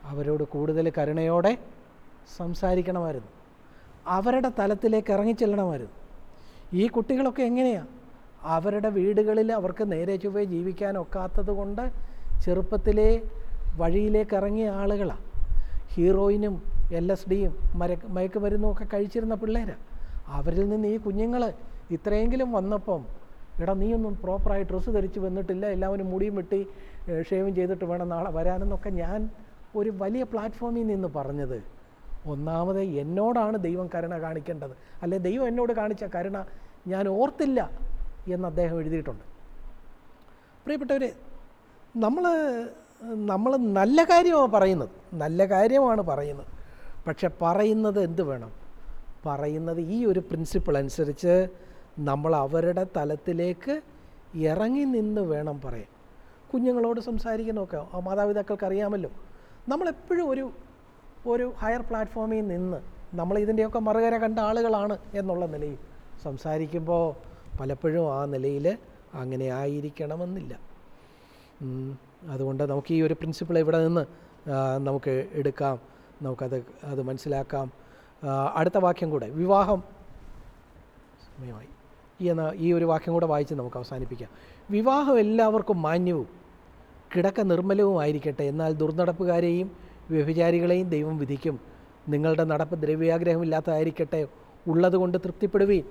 S1: അവരോട് കൂടുതൽ കരുണയോടെ സംസാരിക്കണമായിരുന്നു അവരുടെ തലത്തിലേക്ക് ഇറങ്ങിച്ചെല്ലണമായിരുന്നു ഈ കുട്ടികളൊക്കെ എങ്ങനെയാണ് അവരുടെ വീടുകളിൽ അവർക്ക് നേരെ ചൊവ്വേ ജീവിക്കാനൊക്കാത്തത് കൊണ്ട് ചെറുപ്പത്തിലേ വഴിയിലേക്ക് ഇറങ്ങിയ ആളുകളാണ് ഹീറോയിനും എൽ എസ് ഡിയും മര മയക്കുമരുന്നും ഒക്കെ കഴിച്ചിരുന്ന പിള്ളേരാണ് അവരിൽ നിന്ന് ഈ കുഞ്ഞുങ്ങൾ ഇത്രയെങ്കിലും വന്നപ്പം എടാ നീയൊന്നും പ്രോപ്പറായി ഡ്രസ്സ് ധരിച്ച് വന്നിട്ടില്ല എല്ലാവരും മുടിയും വെട്ടി ഷേവും ചെയ്തിട്ട് വേണം നാളെ വരാനെന്നൊക്കെ ഞാൻ ഒരു വലിയ പ്ലാറ്റ്ഫോമിൽ നിന്ന് പറഞ്ഞത് ഒന്നാമത് എന്നോടാണ് ദൈവം കരുണ കാണിക്കേണ്ടത് അല്ലെ ദൈവം എന്നോട് കാണിച്ച കരുണ ഞാൻ ഓർത്തില്ല എന്ന് അദ്ദേഹം എഴുതിയിട്ടുണ്ട് പ്രിയപ്പെട്ടവരെ നമ്മൾ നമ്മൾ നല്ല കാര്യമാണ് പറയുന്നത് നല്ല കാര്യമാണ് പറയുന്നത് പക്ഷെ പറയുന്നത് എന്ത് വേണം പറയുന്നത് ഈ ഒരു പ്രിൻസിപ്പിൾ അനുസരിച്ച് നമ്മൾ അവരുടെ തലത്തിലേക്ക് ഇറങ്ങി നിന്ന് വേണം പറയാൻ കുഞ്ഞുങ്ങളോട് സംസാരിക്കുന്നതൊക്കെ ആ മാതാപിതാക്കൾക്ക് അറിയാമല്ലോ നമ്മളെപ്പോഴും ഒരു ഒരു ഹയർ പ്ലാറ്റ്ഫോമിൽ നിന്ന് നമ്മൾ ഇതിൻ്റെയൊക്കെ മറുകര കണ്ട ആളുകളാണ് എന്നുള്ള നിലയിൽ സംസാരിക്കുമ്പോൾ പലപ്പോഴും ആ നിലയിൽ അങ്ങനെ ആയിരിക്കണമെന്നില്ല ഉം, അതുകൊണ്ട് നമുക്ക് ഈ ഒരു പ്രിൻസിപ്പിൾ ഇവിടെ നിന്ന് ആ, നമുക്ക് എടുക്കാം നമുക്കത് അത് മനസ്സിലാക്കാം ആ, അടുത്ത വാക്യം കൂടെ വിവാഹം സമയമായി ഈ എന്ന ഈ ഒരു വാക്യം കൂടെ വായിച്ച് നമുക്ക് അവസാനിപ്പിക്കാം വിവാഹം എല്ലാവർക്കും മാന്യവും കിടക്ക നിർമ്മലവുമായിരിക്കട്ടെ എന്നാൽ ദുർനടപ്പുകാരെയും വ്യഭിചാരികളെയും ദൈവം വിധിക്കും നിങ്ങളുടെ നടപ്പ് ദ്രവ്യാഗ്രഹമില്ലാത്തതായിരിക്കട്ടെ ഉള്ളതുകൊണ്ട് തൃപ്തിപ്പെടുവീൻ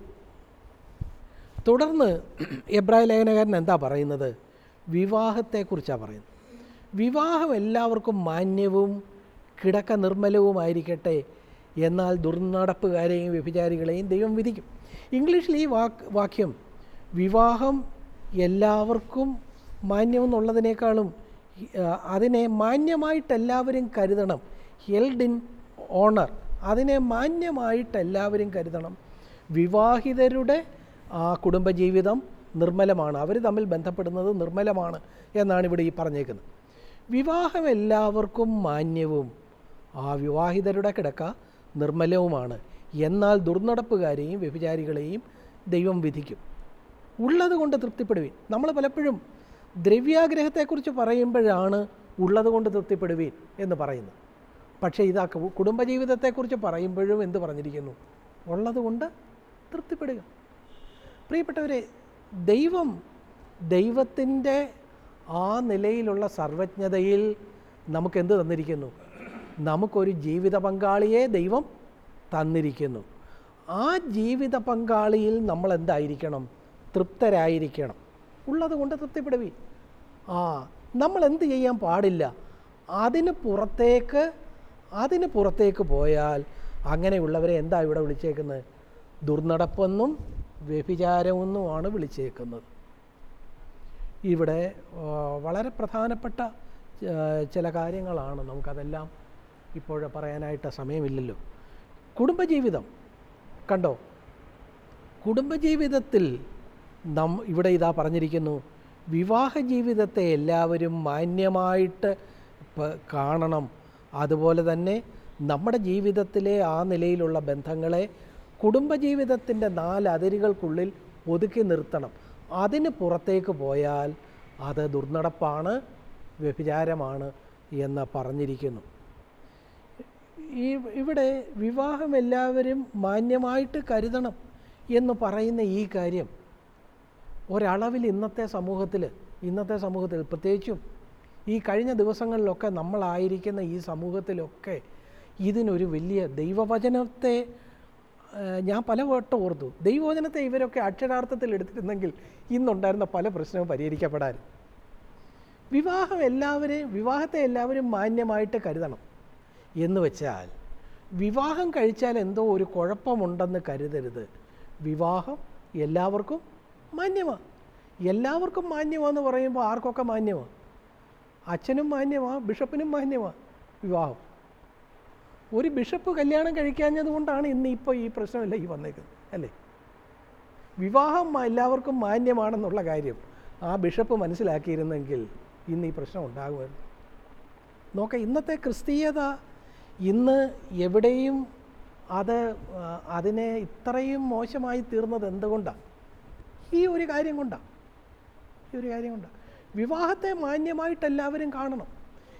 S1: തുടർന്ന് എബ്രായ ലേഖനകാരൻ എന്താ പറയുന്നത് വിവാഹത്തെക്കുറിച്ചാണ് പറയുന്നത് വിവാഹം എല്ലാവർക്കും മാന്യവും കിടക്ക നിർമ്മലവുമായിരിക്കട്ടെ എന്നാൽ ദുർനടപ്പുകാരെയും വ്യഭിചാരികളെയും ദൈവം വിധിക്കും ഇംഗ്ലീഷിൽ ഈ വാക്ക് വാക്യം വിവാഹം എല്ലാവർക്കും മാന്യമെന്നുള്ളതിനേക്കാളും ആ, അതിനെ മാന്യമായിട്ട് എല്ലാവരും കരുതണം ഹെൽഡ് ഇൻ ഓണർ അതിനെ മാന്യമായിട്ട് എല്ലാവരും കരുതണം വിവാഹിതരുടെ ആ കുടുംബജീവിതം നിർമ്മലമാണ് അവർ തമ്മിൽ ബന്ധപ്പെടുന്നത് നിർമ്മലമാണ് എന്നാണ് ഇവിടെ ഈ പറഞ്ഞേക്കുന്നത് വിവാഹം എല്ലാവർക്കും മാന്യവും ആ വിവാഹിതരുടെ കിടക്ക നിർമ്മലവുമാണ് എന്നാൽ ദുർനടപ്പുകാരെയും വ്യഭിചാരികളെയും ദൈവം വിധിക്കും ഉള്ളത് കൊണ്ട് തൃപ്തിപ്പെടുവീൻ നമ്മൾ പലപ്പോഴും ദ്രവ്യാഗ്രഹത്തെക്കുറിച്ച് പറയുമ്പോഴാണ് ഉള്ളത് കൊണ്ട് തൃപ്തിപ്പെടുവീൻ എന്ന് പറയുന്നത് പക്ഷേ ഇതാ കു- കുടുംബജീവിതത്തെക്കുറിച്ച് പറയുമ്പോഴും എന്ത് പറഞ്ഞിരിക്കുന്നു ഉള്ളത് കൊണ്ട് തൃപ്തിപ്പെടുക പ്രിയപ്പെട്ടവരെ ദൈവം ദൈവത്തിൻ്റെ ആ നിലയിലുള്ള സർവജ്ഞതയിൽ നമുക്ക് എന്ത് തന്നിരിക്കുന്നു നമുക്കൊരു ജീവിത പങ്കാളിയെ ദൈവം തന്നിരിക്കുന്നു ആ ജീവിത പങ്കാളിയിൽ നമ്മൾ എന്തായിരിക്കണം തൃപ്തരായിരിക്കണം ഉള്ളത് കൊണ്ട് തൃപ്തിപ്പെടുവി ആ നമ്മൾ എന്ത് ചെയ്യാൻ പാടില്ല അതിന് പുറത്തേക്ക് അതിന് പുറത്തേക്ക് പോയാൽ അങ്ങനെയുള്ളവരെ എന്താ ഇവിടെ വിളിച്ചേക്കുന്നത് ദുർനടപ്പെന്നും വ്യഭിചാരമെന്നുമാണ് വിളിച്ചേക്കുന്നത് ഇവിടെ ആ, വളരെ പ്രധാനപ്പെട്ട ആ, ചില കാര്യങ്ങളാണ് നമുക്കതെല്ലാം ഇപ്പോൾ പറയാനായിട്ട് സമയമില്ലല്ലോ കുടുംബജീവിതം കണ്ടോ കുടുംബജീവിതത്തിൽ നം ഇവിടെ ഇതാ പറഞ്ഞിരിക്കുന്നു വിവാഹ ജീവിതത്തെ എല്ലാവരും മാന്യമായിട്ട് പ- കാണണം അതുപോലെ തന്നെ നമ്മുടെ ജീവിതത്തിലെ ആ നിലയിലുള്ള ബന്ധങ്ങളെ കുടുംബജീവിതത്തിൻ്റെ നാല് അതിരുകൾക്കുള്ളിൽ ഒതുക്കി നിർത്തണം അതിന് പുറത്തേക്ക് പോയാൽ അത് ദുർനടപ്പാണ് വ്യഭിചാരമാണ് എന്ന് പറഞ്ഞിരിക്കുന്നു ഈ ഇവിടെ വിവാഹം എല്ലാവരും മാന്യമായിട്ട് കരുതണം എന്ന് പറയുന്ന ഈ കാര്യം ഒരളവിൽ ഇന്നത്തെ സമൂഹത്തിൽ ഇന്നത്തെ സമൂഹത്തിൽ പ്രത്യേകിച്ചും ഈ കഴിഞ്ഞ ദിവസങ്ങളിലൊക്കെ നമ്മളായിരിക്കുന്ന ഈ സമൂഹത്തിലൊക്കെ ഇതിനൊരു വലിയ ദൈവവചനത്തെ ആ, ഞാൻ പല വട്ടം ഓർത്തു ദൈവവചനത്തെ ഇവരൊക്കെ അക്ഷരാർത്ഥത്തിൽ എടുത്തിരുന്നെങ്കിൽ ഇന്നുണ്ടായിരുന്ന പല പ്രശ്നവും പരിഹരിക്കപ്പെടാനും വിവാഹം എല്ലാവരെയും വിവാഹത്തെ എല്ലാവരും മാന്യമായിട്ട് കരുതണം എന്ന് വെച്ചാൽ വിവാഹം കഴിച്ചാൽ എന്തോ ഒരു കുഴപ്പമുണ്ടെന്ന് കരുതരുത് വിവാഹം എല്ലാവർക്കും മാന്യമാണ് എല്ലാവർക്കും മാന്യമാണെന്ന് പറയുമ്പോൾ ആർക്കൊക്കെ മാന്യമാണ് അച്ഛനും മാന്യമാണ് ബിഷപ്പിനും മാന്യമാണ് വിവാഹം ഒരു ബിഷപ്പ് കല്യാണം കഴിക്കാഞ്ഞത് കൊണ്ടാണ് ഇന്ന് ഇപ്പോൾ ഈ പ്രശ്നമല്ല ഈ വന്നേക്കുന്നത് അല്ലേ വിവാഹം മ- എല്ലാവർക്കും മാന്യമാണെന്നുള്ള കാര്യം ആ ബിഷപ്പ് മനസ്സിലാക്കിയിരുന്നെങ്കിൽ ഇന്ന് ഈ പ്രശ്നം ഉണ്ടാകുമായിരുന്നു നോക്ക ഇന്നത്തെ ക്രിസ്തീയത ഇന്ന് എവിടെയും അത് ആ, അതിനെ ഇത്രയും മോശമായി തീർന്നത് എന്തുകൊണ്ടാണ് ഈ ഒരു കാര്യം കൊണ്ടാണ് ഈ ഒരു കാര്യം കൊണ്ടാണ് വിവാഹത്തെ മാന്യമായിട്ട് എല്ലാവരും കാണണം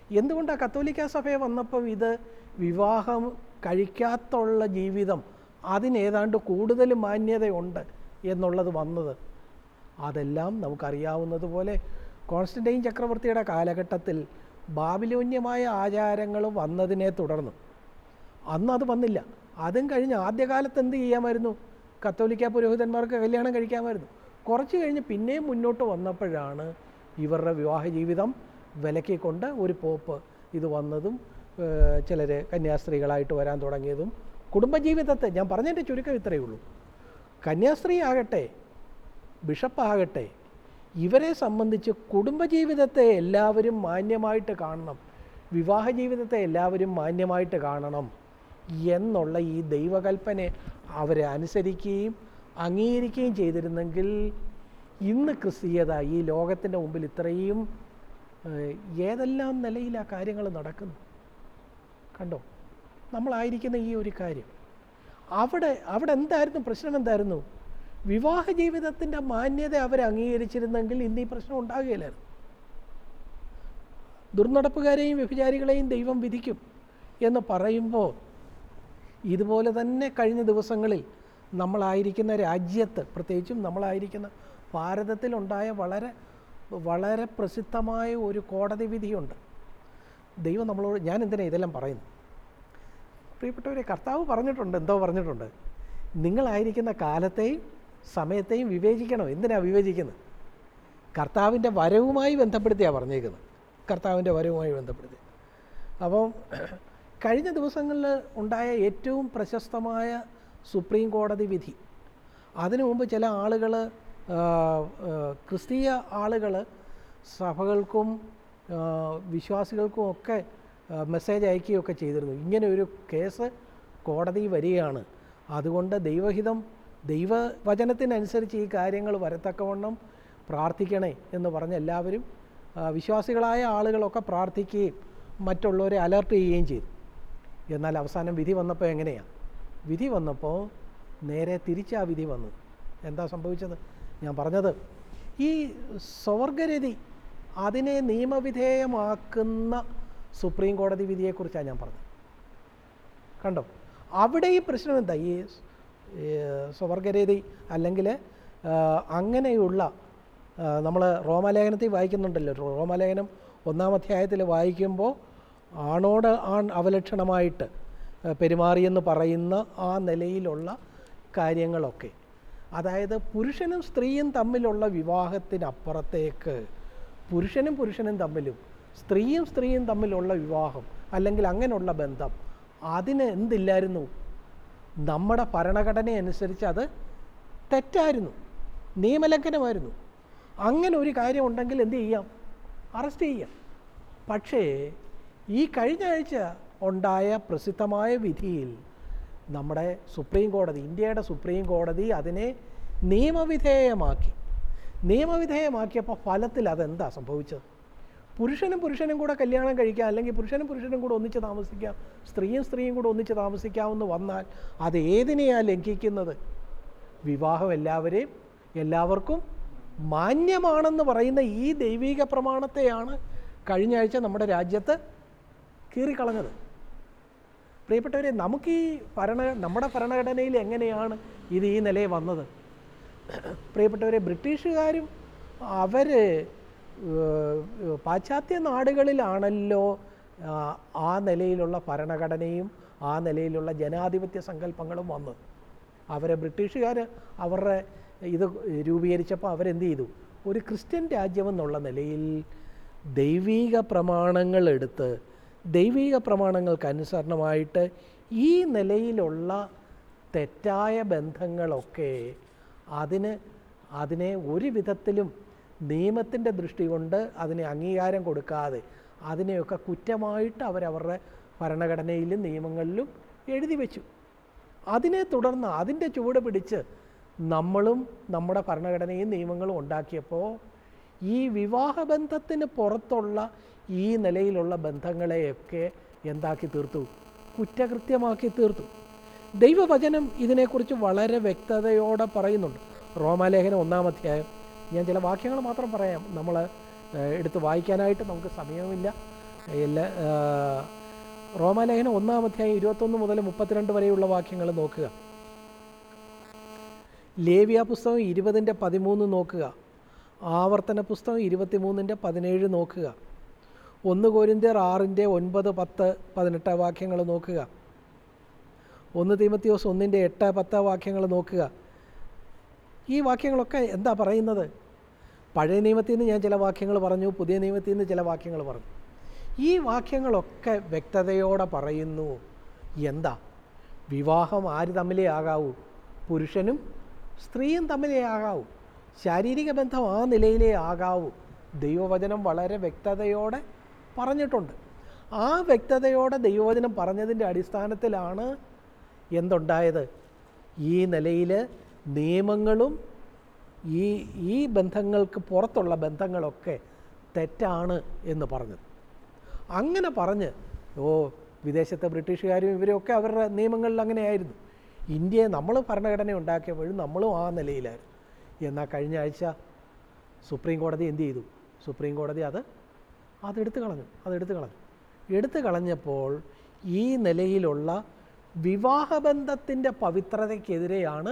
S1: എന്തുകൊണ്ടാണ് കത്തോലിക്ക സഭയെ വന്നപ്പോൾ ഇത് വിവാഹം കഴിക്കാത്തുള്ള ജീവിതം അതിനേതാണ്ട് കൂടുതൽ മാന്യതയുണ്ട് എന്നുള്ളത് വന്നത് അതെല്ലാം നമുക്കറിയാവുന്നതുപോലെ കോൺസ്റ്റൻറ്റൈൻ ചക്രവർത്തിയുടെ കാലഘട്ടത്തിൽ ബാബിലോന്യമായ ആചാരങ്ങൾ വന്നതിനെ തുടർന്ന് അന്ന് അത് വന്നില്ല അതും കഴിഞ്ഞ് ആദ്യകാലത്ത് എന്ത് ചെയ്യാമായിരുന്നു കത്തോലിക്ക പുരോഹിതന്മാർക്ക് കല്യാണം കഴിക്കാമായിരുന്നു കുറച്ച് കഴിഞ്ഞ് പിന്നെയും മുന്നോട്ട് വന്നപ്പോഴാണ് ഇവരുടെ വിവാഹ ജീവിതം വിലക്കിക്കൊണ്ട് ഒരു പോപ്പ് ഇത് വന്നതും ചിലർ കന്യാസ്ത്രീകളായിട്ട് വരാൻ തുടങ്ങിയതും കുടുംബജീവിതത്തെ ഞാൻ പറഞ്ഞതിൻ്റെ ചുരുക്കം ഇത്രയേ ഉള്ളൂ കന്യാസ്ത്രീ ആകട്ടെ ബിഷപ്പാകട്ടെ ഇവരെ സംബന്ധിച്ച് കുടുംബജീവിതത്തെ എല്ലാവരും മാന്യമായിട്ട് കാണണം വിവാഹ ജീവിതത്തെ എല്ലാവരും മാന്യമായിട്ട് കാണണം എന്നുള്ള ഈ ദൈവകൽപ്പനെ അവരെ അനുസരിക്കുകയും അംഗീകരിക്കുകയും ചെയ്തിരുന്നെങ്കിൽ ഇന്ന് ക്രിസ്തീയത ഈ ലോകത്തിൻ്റെ മുമ്പിൽ ഇത്രയും ഏഹ്, ഏതെല്ലാം നിലയിൽ ആ കാര്യങ്ങൾ നടക്കുന്നു കണ്ടോ നമ്മളായിരിക്കുന്ന ഈ ഒരു കാര്യം അവിടെ അവിടെ എന്തായിരുന്നു പ്രശ്നം എന്തായിരുന്നു വിവാഹ ജീവിതത്തിൻ്റെ മാന്യത അവർ അംഗീകരിച്ചിരുന്നെങ്കിൽ ഇന്ന് ഈ പ്രശ്നം ഉണ്ടാകുകയില്ലായിരുന്നു ദുർനടപ്പുകാരെയും വ്യഭിചാരികളെയും ദൈവം വിധിക്കും എന്ന് പറയുമ്പോൾ ഇതുപോലെ തന്നെ കഴിഞ്ഞ ദിവസങ്ങളിൽ നമ്മളായിരിക്കുന്ന രാജ്യത്ത് പ്രത്യേകിച്ചും നമ്മളായിരിക്കുന്ന ഭാരതത്തിലുണ്ടായ വളരെ വളരെ പ്രസിദ്ധമായ ഒരു കോടതി വിധിയുണ്ട് ദൈവം നമ്മളോട് ഞാൻ എന്തിനാ ഇതെല്ലാം പറയുന്നു പ്രിയപ്പെട്ടവരെ കർത്താവ് പറഞ്ഞിട്ടുണ്ട് എന്തോ പറഞ്ഞിട്ടുണ്ട് നിങ്ങളായിരിക്കുന്ന കാലത്തെയും സമയത്തെയും വിവേചിക്കണം എന്തിനാ വിവേചിക്കുന്നത് കർത്താവിൻ്റെ വരവുമായി ബന്ധപ്പെടുത്തിയാണ് പറഞ്ഞേക്കുന്നത് കർത്താവിൻ്റെ വരവുമായി ബന്ധപ്പെടുത്തി അപ്പം കഴിഞ്ഞ ദിവസങ്ങളിൽ ഉണ്ടായ ഏറ്റവും പ്രശസ്തമായ സുപ്രീം കോടതി വിധി അതിനു മുമ്പ് ചില ആളുകൾ ക്രിസ്തീയ ആളുകൾ സഭകൾക്കും ആ, വിശ്വാസികൾക്കും ഒക്കെ ആ, മെസ്സേജ് അയക്കുകയൊക്കെ ചെയ്തിരുന്നു ഇങ്ങനെ ഒരു കേസ് കോടതി വരികയാണ് അതുകൊണ്ട് ദൈവഹിതം ദൈവവചനത്തിനനുസരിച്ച് ഈ കാര്യങ്ങൾ വരത്തക്കവണ്ണം പ്രാർത്ഥിക്കണേ എന്ന് പറഞ്ഞ് എല്ലാവരും ആ, വിശ്വാസികളായ ആളുകളൊക്കെ പ്രാർത്ഥിക്കുകയും മറ്റുള്ളവരെ അലർട്ട് ചെയ്യുകയും ചെയ്തു എന്നാൽ അവസാനം വിധി വന്നപ്പോൾ എങ്ങനെയാണ് വിധി വന്നപ്പോൾ നേരെ തിരിച്ചാ വിധി വന്നത് എന്താ സംഭവിച്ചത് ഞാൻ പറഞ്ഞത് ഈ സ്വർഗരതി അതിനെ നിയമവിധേയമാക്കുന്ന സുപ്രീം കോടതി വിധിയെക്കുറിച്ചാണ് ഞാൻ പറഞ്ഞത് കണ്ടോ അവിടെ ഈ പ്രശ്നം എന്താ ഈ സ്വർഗരതി അല്ലെങ്കിൽ അങ്ങനെയുള്ള നമ്മൾ റോമാലേഖനത്തിൽ വായിക്കുന്നുണ്ടല്ലോ റോമാലേഖനം ഒന്നാം അധ്യായത്തിൽ വായിക്കുമ്പോൾ ആണോട് ആൺ അവലക്ഷണമായിട്ട് ആ, പെരുമാറിയെന്ന് പറയുന്ന ആ നിലയിലുള്ള കാര്യങ്ങളൊക്കെ അതായത് പുരുഷനും സ്ത്രീയും തമ്മിലുള്ള വിവാഹത്തിനപ്പുറത്തേക്ക് പുരുഷനും പുരുഷനും തമ്മിലും സ്ത്രീയും സ്ത്രീയും തമ്മിലുള്ള വിവാഹം അല്ലെങ്കിൽ അങ്ങനെയുള്ള ബന്ധം അതിന് എന്തില്ലായിരുന്നു നമ്മുടെ ഭരണഘടന അനുസരിച്ച് അത് തെറ്റായിരുന്നു നിയമലംഘനമായിരുന്നു അങ്ങനെ ഒരു കാര്യം ഉണ്ടെങ്കിൽ എന്ത് ചെയ്യാം അറസ്റ്റ് ചെയ്യാം പക്ഷേ ഈ കഴിഞ്ഞ ആഴ്ച ഉണ്ടായ പ്രസിദ്ധമായ വിധിയിൽ നമ്മുടെ സുപ്രീം കോടതി ഇന്ത്യയുടെ സുപ്രീം കോടതി അതിനെ നിയമവിധേയമാക്കി നിയമവിധേയമാക്കിയപ്പോൾ ഫലത്തിൽ അതെന്താ സംഭവിച്ചത് പുരുഷനും പുരുഷനും കൂടെ കല്യാണം കഴിക്കാം അല്ലെങ്കിൽ പുരുഷനും പുരുഷനും കൂടെ ഒന്നിച്ച് താമസിക്കാം സ്ത്രീയും സ്ത്രീയും കൂടെ ഒന്നിച്ച് താമസിക്കാമെന്ന് വന്നാൽ അത് ഏതിനെയാണ് ലംഘിക്കുന്നത് വിവാഹം എല്ലാവരെയും എല്ലാവർക്കും മാന്യമാണെന്ന് പറയുന്ന ഈ ദൈവിക പ്രമാണത്തെയാണ് കഴിഞ്ഞ ആഴ്ച നമ്മുടെ രാജ്യത്ത് കീറിക്കളഞ്ഞത് പ്രിയപ്പെട്ടവരെ നമുക്ക് ഈ ഭരണ നമ്മുടെ ഭരണഘടനയിൽ എങ്ങനെയാണ് ഇത് ഈ നിലയിൽ വന്നത് പ്രിയപ്പെട്ടവരെ ബ്രിട്ടീഷുകാരും അവർ പാശ്ചാത്യ നാടുകളിലാണല്ലോ ആ, ആ നിലയിലുള്ള ഭരണഘടനയും ആ നിലയിലുള്ള ജനാധിപത്യ സങ്കല്പങ്ങളും വന്നത് അവരെ ബ്രിട്ടീഷുകാർ അവരുടെ ഇത് രൂപീകരിച്ചപ്പോൾ അവരെന്ത് ചെയ്തു ഒരു ക്രിസ്ത്യൻ രാജ്യമെന്നുള്ള നിലയിൽ ദൈവീക പ്രമാണങ്ങൾ എടുത്ത് ദൈവീക പ്രമാണങ്ങൾക്ക് അനുസരണമായിട്ട് ഈ നിലയിലുള്ള തെറ്റായ ബന്ധങ്ങളൊക്കെ അതിന് അതിനെ ഒരു വിധത്തിലും നിയമത്തിൻ്റെ ദൃഷ്ടി കൊണ്ട് അതിന് അംഗീകാരം കൊടുക്കാതെ അതിനെയൊക്കെ കുറ്റമായിട്ട് അവരവരുടെ ഭരണഘടനയിലും നിയമങ്ങളിലും എഴുതി വെച്ചു അതിനെ തുടർന്ന് അതിൻ്റെ ചുവട് പിടിച്ച് നമ്മളും നമ്മുടെ ഭരണഘടനയും നിയമങ്ങളും ഉണ്ടാക്കിയപ്പോൾ ഈ വിവാഹബന്ധത്തിന് പുറത്തുള്ള ഈ നിലയിലുള്ള ബന്ധങ്ങളെയൊക്കെ എന്താക്കി തീർത്തു കുറ്റകൃത്യമാക്കി തീർത്തു ദൈവവചനം ഇതിനെക്കുറിച്ച് വളരെ വ്യക്തതയോടെ പറയുന്നുണ്ട് റോമാലേഖനം ഒന്നാം അധ്യായം ഞാൻ ചില വാക്യങ്ങൾ മാത്രം പറയാം നമ്മൾ എടുത്ത് വായിക്കാനായിട്ട് നമുക്ക് സമയമില്ല എല്ലാ ആ, റോമാലേഖനം ഒന്നാം അധ്യായം ഇരുപത്തൊന്ന് മുതൽ മുപ്പത്തിരണ്ട് വരെയുള്ള വാക്യങ്ങൾ നോക്കുക ലേവ്യ പുസ്തകം ഇരുപതിൻ്റെ പതിമൂന്ന് നോക്കുക ആവർത്തന പുസ്തകം ഇരുപത്തിമൂന്നിൻ്റെ പതിനേഴ് നോക്കുക ഒന്ന് കോരിന്ത്യർ ആറിൻ്റെ ഒൻപത് പത്ത് പതിനെട്ട് വാക്യങ്ങൾ നോക്കുക ഒന്ന് തീമത്തിയോസ് ഒന്നിൻ്റെ എട്ട് പത്ത് വാക്യങ്ങൾ നോക്കുക ഈ വാക്യങ്ങളൊക്കെ എന്താ പറയുന്നത് പഴയ നിയമത്തിൽ നിന്ന് ഞാൻ ചില വാക്യങ്ങൾ പറഞ്ഞു പുതിയ നിയമത്തിൽ നിന്ന് ചില വാക്യങ്ങൾ പറഞ്ഞു ഈ വാക്യങ്ങളൊക്കെ വ്യക്തതയോടെ പറയുന്നു എന്താ വിവാഹം ആര് തമ്മിലേ ആകാവൂ പുരുഷനും സ്ത്രീയും തമ്മിലേ ആകാവൂ ശാരീരിക ബന്ധം ആ നിലയിലേ ആകാവൂ ദൈവവചനം വളരെ വ്യക്തതയോടെ പറഞ്ഞിട്ടുണ്ട് ആ വ്യക്തതയോടെ ദൈവവചനം പറഞ്ഞതിൻ്റെ അടിസ്ഥാനത്തിലാണ് എന്തുണ്ടായത് ഈ നിലയിൽ നിയമങ്ങളും ഈ ഈ ബന്ധങ്ങൾക്ക് പുറത്തുള്ള ബന്ധങ്ങളൊക്കെ തെറ്റാണ് എന്ന് പറഞ്ഞത് അങ്ങനെ പറഞ്ഞ് ഓ വിദേശത്തെ ബ്രിട്ടീഷുകാരും ഇവരൊക്കെ അവരുടെ നിയമങ്ങളിൽ അങ്ങനെയായിരുന്നു ഇന്ത്യയെ നമ്മൾ ഭരണഘടന ഉണ്ടാക്കിയപ്പോഴും നമ്മളും ആ നിലയിലായിരുന്നു എന്നാൽ കഴിഞ്ഞ ആഴ്ച സുപ്രീം കോടതി എന്ത് ചെയ്തു സുപ്രീം കോടതി അത് അതെടുത്ത് കളഞ്ഞു അതെടുത്ത് കളഞ്ഞു എടുത്തു കളഞ്ഞപ്പോൾ ഈ നിലയിലുള്ള വിവാഹബന്ധത്തിൻ്റെ പവിത്രതയ്ക്കെതിരെയാണ്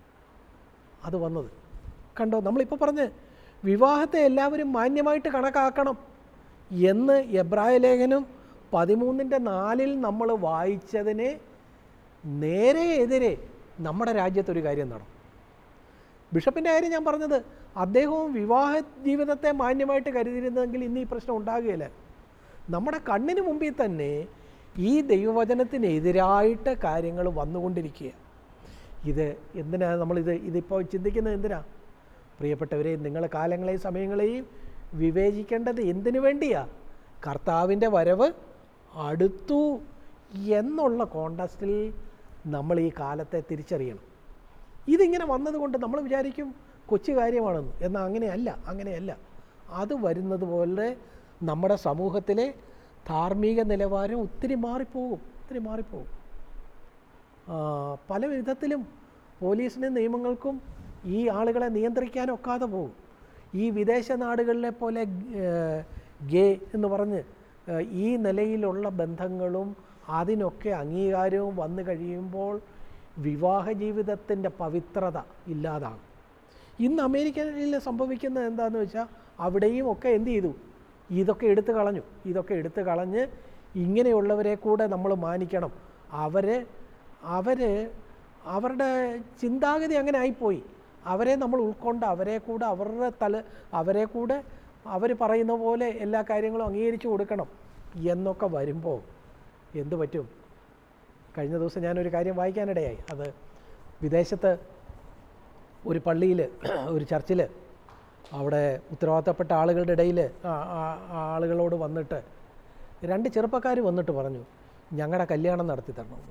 S1: അത് വന്നത് കണ്ടോ നമ്മളിപ്പോൾ പറഞ്ഞ് വിവാഹത്തെ എല്ലാവരും മാന്യമായിട്ട് കണക്കാക്കണം എന്ന് എബ്രായ ലേഖനം പതിമൂന്നിൻ്റെ നാലിൽ നമ്മൾ വായിച്ചതിനെ നേരെ എതിരെ നമ്മുടെ രാജ്യത്തൊരു കാര്യം നടന്നു ബിഷപ്പിൻ്റെ കാര്യം ഞാൻ പറഞ്ഞത് അദ്ദേഹവും വിവാഹ ജീവിതത്തെ മാന്യമായിട്ട് കരുതിയിരുന്നെങ്കിൽ ഇന്ന് ഈ പ്രശ്നം ഉണ്ടാകുകയില്ല നമ്മുടെ കണ്ണിന് മുമ്പിൽ തന്നെ ഈ ദൈവവചനത്തിനെതിരായിട്ട് കാര്യങ്ങൾ വന്നുകൊണ്ടിരിക്കുക ഇത് എന്തിനാ നമ്മളിത് ഇതിപ്പോൾ ചിന്തിക്കുന്നത് എന്തിനാ പ്രിയപ്പെട്ടവരെ നിങ്ങൾ കാലങ്ങളെയും സമയങ്ങളെയും വിവേചിക്കേണ്ടത് എന്തിനു വേണ്ടിയാ കർത്താവിൻ്റെ വരവ് അടുത്തു എന്നുള്ള കോണ്ടസ്റ്റിൽ നമ്മൾ ഈ കാലത്തെ തിരിച്ചറിയണം ഇതിങ്ങനെ വന്നതുകൊണ്ട് നമ്മൾ വിചാരിക്കും കൊച്ചു കാര്യമാണെന്ന് എന്നാൽ അങ്ങനെയല്ല അങ്ങനെയല്ല അത് വരുന്നത് പോലെ നമ്മുടെ സമൂഹത്തിലെ ധാർമ്മിക നിലവാരം ഒത്തിരി മാറിപ്പോകും ഒത്തിരി മാറിപ്പോകും ആ, പല വിധത്തിലും പോലീസിനും നിയമങ്ങൾക്കും ഈ ആളുകളെ നിയന്ത്രിക്കാൻ ഒക്കാതെ പോകും ഈ വിദേശ നാടുകളിലെ പോലെ ഏഹ്, ഗേ എന്ന് പറഞ്ഞ് ഏഹ്, ഈ നിലയിലുള്ള ബന്ധങ്ങളും അതിനൊക്കെ അംഗീകാരവും വന്നു കഴിയുമ്പോൾ വിവാഹ ജീവിതത്തിൻ്റെ പവിത്രത ഇല്ലാതാകും ഇന്ന് അമേരിക്കയിൽ സംഭവിക്കുന്നത് എന്താണെന്ന് വെച്ചാൽ അവിടെയും ഒക്കെ എന്ത് ചെയ്തു ഇതൊക്കെ എടുത്തു കളഞ്ഞു ഇതൊക്കെ എടുത്തു കളഞ്ഞ് ഇങ്ങനെയുള്ളവരെ കൂടെ നമ്മൾ മാനിക്കണം അവർ അവർ അവരുടെ ചിന്താഗതി അങ്ങനെ ആയിപ്പോയി അവരെ നമ്മൾ ഉൾക്കൊണ്ട് അവരെ കൂടെ അവരുടെ തല അവരെ കൂടെ അവർ പറയുന്ന പോലെ എല്ലാ കാര്യങ്ങളും അംഗീകരിച്ചു കൊടുക്കണം എന്നൊക്കെ വരുമ്പോൾ എന്ത് പറ്റും കഴിഞ്ഞ ദിവസം ഞാനൊരു കാര്യം വായിക്കാനിടയായി അത് വിദേശത്ത് ഒരു പള്ളിയിൽ ഒരു ചർച്ചിൽ അവിടെ ഉത്തരവാദിത്തപ്പെട്ട ആളുകളുടെ ഇടയിൽ ആളുകളോട് വന്നിട്ട് രണ്ട് ചെറുപ്പക്കാർ വന്നിട്ട് പറഞ്ഞു ഞങ്ങളുടെ കല്യാണം നടത്തി തരണമെന്ന്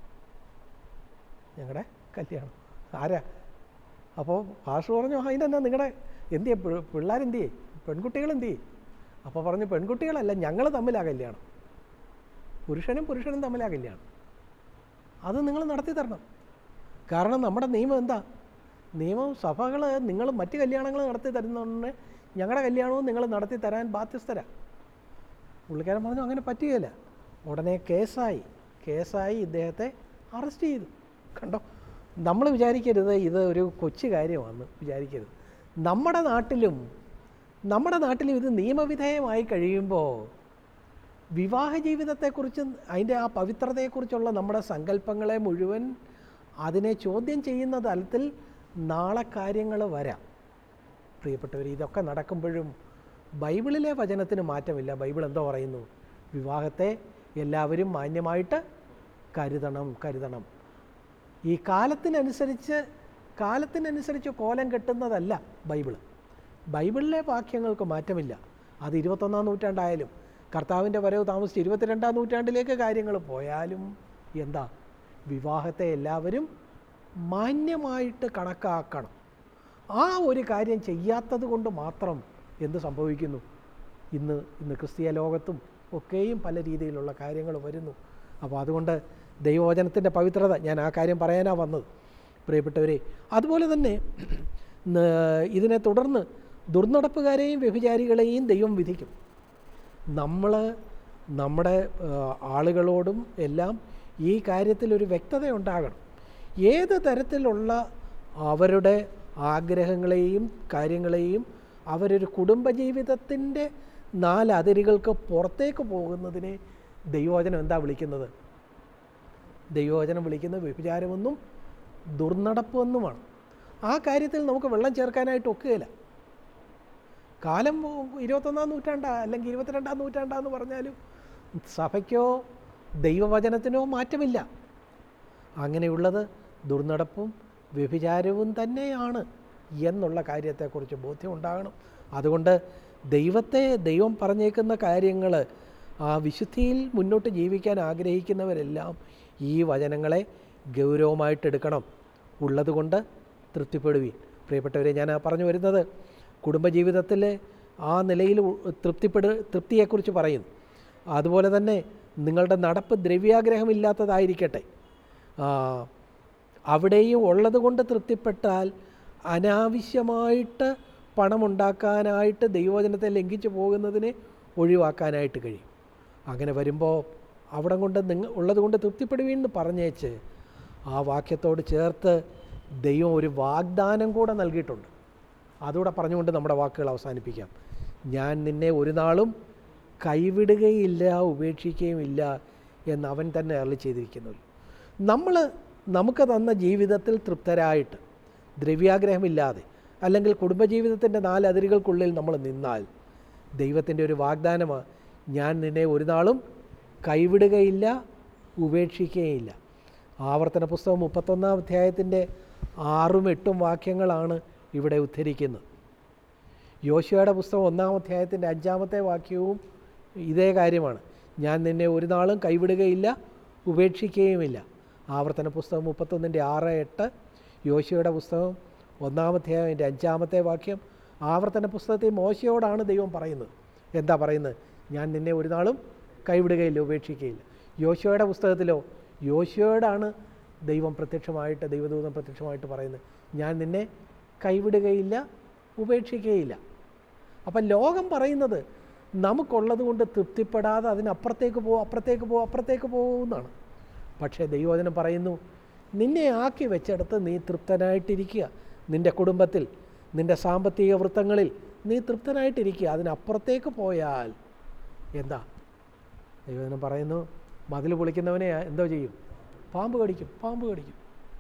S1: ഞങ്ങളുടെ കല്യാണം ആരാ അപ്പോൾ ഭാഷ പറഞ്ഞു ആ ഇതെന്നാ നിങ്ങളുടെ എന്ത് ചെയ്യും പിള്ളേരെന്ത് ചെയ്യും പെൺകുട്ടികൾ എന്ത് ചെയ്യും അപ്പോൾ പറഞ്ഞു പെൺകുട്ടികളല്ല ഞങ്ങൾ തമ്മിലാ കല്യാണം പുരുഷനും പുരുഷനും തമ്മിലാ കല്യാണം അത് നിങ്ങൾ നടത്തി തരണം കാരണം നമ്മുടെ നിയമം എന്താ നിയമം സഭകൾ നിങ്ങൾ മറ്റ് കല്യാണങ്ങൾ നടത്തി തരുന്നതുകൊണ്ട് ഞങ്ങളുടെ കല്യാണവും നിങ്ങൾ നടത്തി തരാൻ ബാധ്യസ്ഥരാ പുള്ളിക്കാരൻ പറഞ്ഞു അങ്ങനെ പറ്റുകയില്ല ഉടനെ കേസായി കേസായി ഇദ്ദേഹത്തെ അറസ്റ്റ് ചെയ്തു കണ്ടോ നമ്മൾ വിചാരിക്കരുത് ഇത് ഒരു കൊച്ചു കാര്യമാണെന്ന് വിചാരിക്കരുത് നമ്മുടെ നാട്ടിലും നമ്മുടെ നാട്ടിലും ഇത് നിയമവിധേയമായി കഴിയുമ്പോൾ വിവാഹ ജീവിതത്തെക്കുറിച്ചും അതിൻ്റെ ആ പവിത്രതയെക്കുറിച്ചുള്ള നമ്മുടെ സങ്കല്പങ്ങളെ മുഴുവൻ അതിനെ ചോദ്യം ചെയ്യുന്ന തലത്തിൽ നാളെ കാര്യങ്ങൾ വരാം പ്രിയപ്പെട്ടവർ ഇതൊക്കെ നടക്കുമ്പോഴും ബൈബിളിലെ വചനത്തിന് മാറ്റമില്ല ബൈബിൾ എന്തോ പറയുന്നു വിവാഹത്തെ എല്ലാവരും മാന്യമായിട്ട് കരുതണം കരുതണം ഈ കാലത്തിനനുസരിച്ച് കാലത്തിനനുസരിച്ച് കോലം കെട്ടുന്നതല്ല ബൈബിള് ബൈബിളിലെ വാക്യങ്ങൾക്ക് മാറ്റമില്ല അത് ഇരുപത്തൊന്നാം നൂറ്റാണ്ടായാലും കർത്താവിൻ്റെ വരവ് താമസിച്ച് ഇരുപത്തിരണ്ടാം നൂറ്റാണ്ടിലേക്ക് കാര്യങ്ങൾ പോയാലും എന്താ വിവാഹത്തെ എല്ലാവരും മാന്യമായിട്ട് കണക്കാക്കണം ആ ഒരു കാര്യം ചെയ്യാത്തത് കൊണ്ട് മാത്രം എന്ത് സംഭവിക്കുന്നു ഇന്ന് ഇന്ന് ക്രിസ്തീയ ലോകത്തും ഒക്കെയും പല രീതിയിലുള്ള കാര്യങ്ങൾ വരുന്നു അപ്പോൾ അതുകൊണ്ട് ദൈവവചനത്തിൻ്റെ പവിത്രത ഞാൻ ആ കാര്യം പറയാനാണ് വന്നത് പ്രിയപ്പെട്ടവരെ അതുപോലെ തന്നെ ന- ഇതിനെ തുടർന്ന് ദുർനടപ്പുകാരെയും വ്യഭിചാരികളെയും ദൈവം വിധിക്കും നമ്മൾ നമ്മുടെ ആ, ആളുകളോടും എല്ലാം ഈ കാര്യത്തിൽ ഒരു വ്യക്തത ഉണ്ടാകണം ഏത് തരത്തിലുള്ള അവരുടെ ആഗ്രഹങ്ങളെയും കാര്യങ്ങളെയും അവരൊരു കുടുംബജീവിതത്തിൻ്റെ നാല് അതിരുകൾക്ക് പുറത്തേക്ക് പോകുന്നതിനെ ദൈവവചനം എന്താ വിളിക്കുന്നത് ദൈവവചനം വിളിക്കുന്നത് വ്യഭിചാരമെന്നും ദുർനടപ്പെന്നുമാണ് ആ കാര്യത്തിൽ നമുക്ക് വെള്ളം ചേർക്കാനായിട്ട് ഒക്കുകയില്ല കാലം ഇരുപത്തൊന്നാം നൂറ്റാണ്ടാ അല്ലെങ്കിൽ ഇരുപത്തിരണ്ടാം നൂറ്റാണ്ടാന്ന് പറഞ്ഞാലും സഭയ്ക്കോ ദൈവവചനത്തിനോ മാറ്റമില്ല അങ്ങനെയുള്ളത് ദുർനടപ്പും വ്യഭിചാരവും തന്നെയാണ് എന്നുള്ള കാര്യത്തെക്കുറിച്ച് ബോധ്യം ഉണ്ടാകണം അതുകൊണ്ട് ദൈവത്തെ ദൈവം പറഞ്ഞേക്കുന്ന കാര്യങ്ങൾ ആ വിശുദ്ധിയിൽ മുന്നോട്ട് ജീവിക്കാൻ ആഗ്രഹിക്കുന്നവരെല്ലാം ഈ വചനങ്ങളെ ഗൗരവമായിട്ടെടുക്കണം ഉള്ളതുകൊണ്ട് തൃപ്തിപ്പെടുവീൻ പ്രിയപ്പെട്ടവരെ ഞാൻ പറഞ്ഞു വരുന്നത് കുടുംബജീവിതത്തിലെ ആ നിലയിൽ ഉ- തൃപ്തിപ്പെട് തൃപ്തിയെക്കുറിച്ച് പറയുന്നു അതുപോലെ തന്നെ നിങ്ങളുടെ നടപ്പ് ദ്രവ്യാഗ്രഹമില്ലാത്തതായിരിക്കട്ടെ ആ, അവിടെയും ഉള്ളത് കൊണ്ട് തൃപ്തിപ്പെട്ടാൽ അനാവശ്യമായിട്ട് പണമുണ്ടാക്കാനായിട്ട് ദൈവവചനത്തെ ലംഘിച്ചു പോകുന്നതിനെ ഒഴിവാക്കാനായിട്ട് കഴിയും അങ്ങനെ വരുമ്പോൾ അവിടെ കൊണ്ട് നിങ്ങൾ ഉള്ളത് കൊണ്ട് തൃപ്തിപ്പെടുവീന്ന് പറഞ്ഞേച്ച് ആ വാക്യത്തോട് ചേർത്ത് ദൈവം ഒരു വാഗ്ദാനം കൂടെ നൽകിയിട്ടുണ്ട് അതുകൂടെ പറഞ്ഞുകൊണ്ട് നമ്മുടെ വാക്കുകൾ അവസാനിപ്പിക്കാം ഞാൻ നിന്നെ ഒരു നാളും കൈവിടുകയില്ല ഉപേക്ഷിക്കുകയുമില്ല എന്ന് അവൻ തന്നെ അരളി ചെയ്തിരിക്കുന്നു നമ്മൾ നമുക്ക് തന്ന ജീവിതത്തിൽ തൃപ്തരായിട്ട് ദ്രവ്യാഗ്രഹമില്ലാതെ അല്ലെങ്കിൽ കുടുംബജീവിതത്തിൻ്റെ നാല് അതിരുകൾക്കുള്ളിൽ നമ്മൾ നിന്നാൽ ദൈവത്തിൻ്റെ ഒരു വാഗ്ദാനമാണ് ഞാൻ നിന്നെ ഒരു നാളും കൈവിടുകയില്ല ഉപേക്ഷിക്കുകയില്ല ആവർത്തന പുസ്തകം മുപ്പത്തൊന്നാം അധ്യായത്തിൻ്റെ ആറും എട്ടും വാക്യങ്ങളാണ് ഇവിടെ ഉദ്ധരിക്കുന്നത് യോശുവയുടെ പുസ്തകം ഒന്നാം അധ്യായത്തിൻ്റെ അഞ്ചാമത്തെ വാക്യവും ഇതേ കാര്യമാണ് ഞാൻ നിന്നെ ഒരു നാളും കൈവിടുകയില്ല ഉപേക്ഷിക്കുകയുമില്ല ആവർത്തന പുസ്തകം മുപ്പത്തൊന്നിൻ്റെ ആറ് എട്ട് യോശുവയുടെ പുസ്തകം ഒന്നാം അധ്യായത്തിൻ്റെ അഞ്ചാമത്തെ വാക്യം ആവർത്തന പുസ്തകത്തിൽ മോശയോടാണ് ദൈവം പറയുന്നത് എന്താ പറയുന്നത് ഞാൻ നിന്നെ ഒരു നാളും കൈവിടുകയില്ല ഉപേക്ഷിക്കുകയില്ല യോശുവയുടെ പുസ്തകത്തിലോ യോശുവയോടാണ് ദൈവം പ്രത്യക്ഷമായിട്ട് ദൈവദൂതൻ പ്രത്യക്ഷമായിട്ട് പറയുന്നത് ഞാൻ നിന്നെ കൈവിടുകയില്ല ഉപേക്ഷിക്കുകയില്ല അപ്പം ലോകം പറയുന്നത് നമുക്കുള്ളത് കൊണ്ട് തൃപ്തിപ്പെടാതെ അതിനപ്പുറത്തേക്ക് പോ അപ്പുറത്തേക്ക് പോ അപ്പുറത്തേക്ക് പോകുമെന്നാണ് പക്ഷേ ദൈവവചനം പറയുന്നു നിന്നെ ആക്കി വെച്ചെടുത്ത് നീ തൃപ്തനായിട്ടിരിക്കുക നിൻ്റെ കുടുംബത്തിൽ നിൻ്റെ സാമ്പത്തിക വൃത്തങ്ങളിൽ നീ തൃപ്തനായിട്ടിരിക്കുക അതിനപ്പുറത്തേക്ക് പോയാൽ എന്താ ദൈവവചനം പറയുന്നു മതിൽ പൊളിക്കുന്നവനെ എന്തോ ചെയ്യും പാമ്പ് കടിക്കും പാമ്പ് കടിക്കും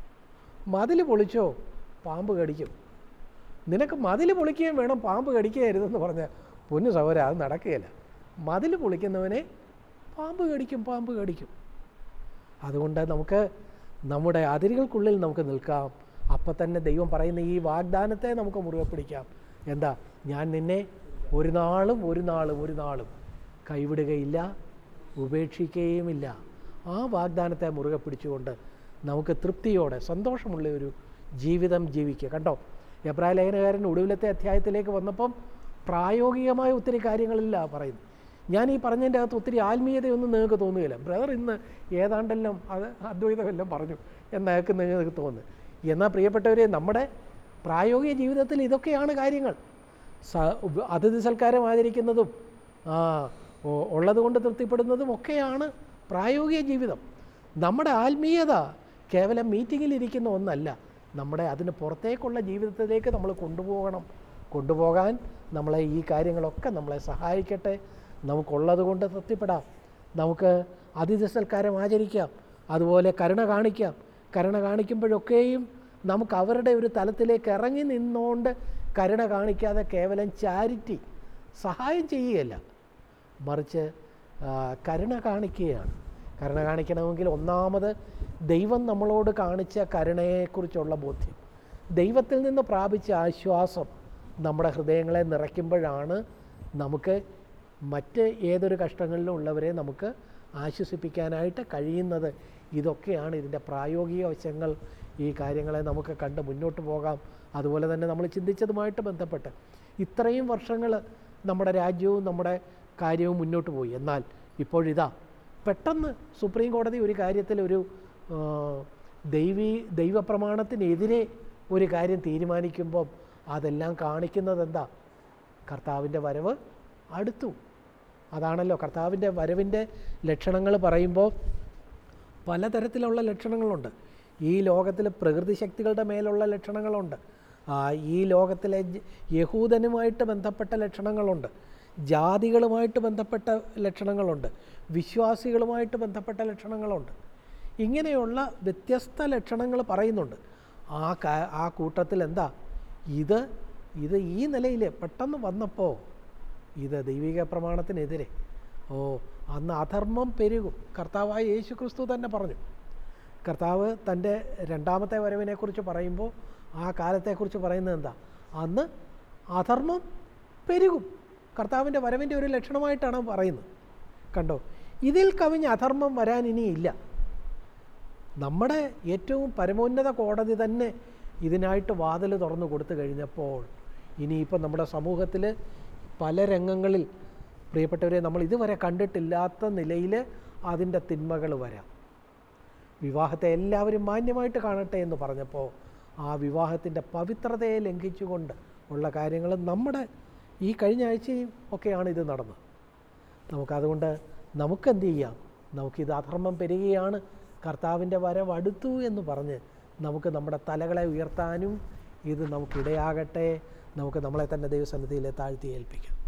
S1: മതിൽ പൊളിച്ചോ പാമ്പ് കടിക്കും നിനക്ക് മതിൽ പൊളിക്കുകയും വേണം പാമ്പ് കടിക്കുകയരുതെന്ന് പറഞ്ഞാൽ പൊന്നു സഹോദര അത് നടക്കുകയില്ല മതിൽ പൊളിക്കുന്നവനെ പാമ്പ് കടിക്കും പാമ്പ് കടിക്കും അതുകൊണ്ട് നമുക്ക് നമ്മുടെ അതിരുകൾക്കുള്ളിൽ നമുക്ക് നിൽക്കാം അപ്പം തന്നെ ദൈവം പറയുന്ന ഈ വാഗ്ദാനത്തെ നമുക്ക് മുറുകെ പിടിക്കാം എന്താ ഞാൻ നിന്നെ ഒരു നാളും ഒരു നാളും ഒരു നാളും കൈവിടുകയില്ല ഉപേക്ഷിക്കുകയുമില്ല ആ വാഗ്ദാനത്തെ മുറുകെ പിടിച്ചുകൊണ്ട് നമുക്ക് തൃപ്തിയോടെ സന്തോഷമുള്ള ഒരു ജീവിതം ജീവിക്കുക കണ്ടോ എബ്രായ ലേഖനകാരൻ ഒടുവിലത്തെ അധ്യായത്തിലേക്ക് വന്നപ്പം പ്രായോഗികമായ ഒത്തിരി കാര്യങ്ങളില്ല പറയുന്നു ഞാൻ ഈ പറഞ്ഞതിൻ്റെ അകത്ത് ഒത്തിരി ആത്മീയതയൊന്നും നിങ്ങൾക്ക് തോന്നുകയില്ല ബ്രദർ ഇന്ന് ഏതാണ്ടെല്ലാം അത് അദ്വൈതമെല്ലാം പറഞ്ഞു എന്നൊക്കെ നിങ്ങൾക്ക് തോന്നുന്നു എന്നാൽ പ്രിയപ്പെട്ടവരെ നമ്മുടെ പ്രായോഗിക ജീവിതത്തിൽ ഇതൊക്കെയാണ് കാര്യങ്ങൾ സ അതിഥി സൽക്കാരം ആചരിക്കുന്നതും ആ ഉ- ഉള്ളത് കൊണ്ട് തൃപ്തിപ്പെടുന്നതും ഒക്കെയാണ് പ്രായോഗിക ജീവിതം നമ്മുടെ ആത്മീയത കേവലം മീറ്റിങ്ങിലിരിക്കുന്ന ഒന്നല്ല നമ്മുടെ അതിന് പുറത്തേക്കുള്ള ജീവിതത്തിലേക്ക് നമ്മൾ കൊണ്ടുപോകണം കൊണ്ടുപോകാൻ നമ്മളെ ഈ കാര്യങ്ങളൊക്കെ നമ്മളെ സഹായിക്കട്ടെ നമുക്കുള്ളത് കൊണ്ട് തൃപ്തിപ്പെടാം നമുക്ക് അതിഥി സൽക്കാരം ആചരിക്കാം അതുപോലെ കരുണ കാണിക്കാം കരുണ കാണിക്കുമ്പോഴൊക്കെയും നമുക്ക് അവരുടെ ഒരു തലത്തിലേക്ക് ഇറങ്ങി നിന്നുകൊണ്ട് കരുണ കാണിക്കാതെ കേവലം ചാരിറ്റി സഹായം ചെയ്യുകയല്ല മറിച്ച് ആ, കരുണ കാണിക്കുകയാണ് കരുണ കാണിക്കണമെങ്കിൽ ഒന്നാമത് ദൈവം നമ്മളോട് കാണിച്ച കരുണയെക്കുറിച്ചുള്ള ബോധ്യം ദൈവത്തിൽ നിന്ന് പ്രാപിച്ച ആശ്വാസം നമ്മുടെ ഹൃദയങ്ങളെ നിറയ്ക്കുമ്പോഴാണ് നമുക്ക് മറ്റ് ഏതൊരു കഷ്ടങ്ങളിലും ഉള്ളവരെ നമുക്ക് ആശ്വസിപ്പിക്കാനായിട്ട് കഴിയുന്നത് ഇതൊക്കെയാണ് ഇതിൻ്റെ പ്രായോഗിക വശങ്ങൾ ഈ കാര്യങ്ങളെ നമുക്ക് കണ്ട് മുന്നോട്ട് പോകാം അതുപോലെ തന്നെ നമ്മൾ ചിന്തിച്ചതുമായിട്ട് ബന്ധപ്പെട്ട് ഇത്രയും വർഷങ്ങൾ നമ്മുടെ രാജ്യവും നമ്മുടെ കാര്യവും മുന്നോട്ട് പോയി എന്നാൽ ഇപ്പോഴിതാ പെട്ടെന്ന് സുപ്രീം കോടതി ഒരു കാര്യത്തിൽ ഒരു ആ, ദൈവീ ദൈവപ്രമാണത്തിനെതിരെ ഒരു കാര്യം തീരുമാനിക്കുമ്പം അതെല്ലാം കാണിക്കുന്നത് എന്താ കർത്താവിൻ്റെ വരവ് അടുത്തു അതാണല്ലോ കർത്താവിൻ്റെ വരവിൻ്റെ ലക്ഷണങ്ങൾ പറയുമ്പോൾ പലതരത്തിലുള്ള ലക്ഷണങ്ങളുണ്ട് ഈ ലോകത്തിൽ പ്രകൃതി ശക്തികളുടെ മേലുള്ള ലക്ഷണങ്ങളുണ്ട് ആ, ഈ ലോകത്തിലെ ജ- യഹൂദനുമായിട്ട് ബന്ധപ്പെട്ട ലക്ഷണങ്ങളുണ്ട് ജാതികളുമായിട്ട് ബന്ധപ്പെട്ട ലക്ഷണങ്ങളുണ്ട് വിശ്വാസികളുമായിട്ട് ബന്ധപ്പെട്ട ലക്ഷണങ്ങളുണ്ട് ഇങ്ങനെയുള്ള വ്യത്യസ്ത ലക്ഷണങ്ങൾ പറയുന്നുണ്ട് ആ കാ- ആ കൂട്ടത്തിൽ എന്താ ഇത് ഇത് ഈ നിലയിൽ പെട്ടെന്ന് വന്നപ്പോൾ ഇത് ദൈവിക പ്രമാണത്തിനെതിരെ ഓ അന്ന് അധർമ്മം പെരുകും കർത്താവായ യേശു ക്രിസ്തു തന്നെ പറഞ്ഞു കർത്താവ് തൻ്റെ രണ്ടാമത്തെ വരവിനെക്കുറിച്ച് പറയുമ്പോൾ ആ കാലത്തെക്കുറിച്ച് പറയുന്നത് എന്താ അന്ന് അധർമ്മം പെരുകും കർത്താവിൻ്റെ വരവിൻ്റെ ഒരു ലക്ഷണമായിട്ടാണ് പറയുന്നത് കണ്ടോ ഇതിൽ കവിഞ്ഞ് അധർമ്മം വരാൻ ഇനിയില്ല നമ്മുടെ ഏറ്റവും പരമോന്നത കോടതി തന്നെ ഇതിനായിട്ട് വാതിൽ തുറന്നു കൊടുത്തു കഴിഞ്ഞപ്പോൾ ഇനിയിപ്പോൾ നമ്മുടെ സമൂഹത്തിൽ പല രംഗങ്ങളിൽ പ്രിയപ്പെട്ടവരെ നമ്മൾ ഇതുവരെ കണ്ടിട്ടില്ലാത്ത നിലയിൽ അതിൻ്റെ തിന്മകൾ വരാം വിവാഹത്തെ എല്ലാവരും മാന്യമായിട്ട് കാണട്ടെ എന്ന് പറഞ്ഞപ്പോൾ ആ വിവാഹത്തിൻ്റെ പവിത്രതയെ ലംഘിച്ചുകൊണ്ട് ഉള്ള കാര്യങ്ങൾ നമ്മുടെ ഈ കഴിഞ്ഞ ആഴ്ചയും ഒക്കെയാണ് ഇത് നടന്നത് നമുക്കതുകൊണ്ട് നമുക്കെന്ത് ചെയ്യാം നമുക്കിത് അധർമ്മം പെരുകയാണ് കർത്താവിൻ്റെ വരവ് അടുത്തു എന്ന് പറഞ്ഞ് നമുക്ക് നമ്മുടെ തലകളെ ഉയർത്താനും ഇത് നമുക്കിടയാകട്ടെ നമുക്ക് നമ്മളെ തന്നെ ദൈവസന്നിധിയിലെ താഴ്ത്തി ഏൽപ്പിക്കാം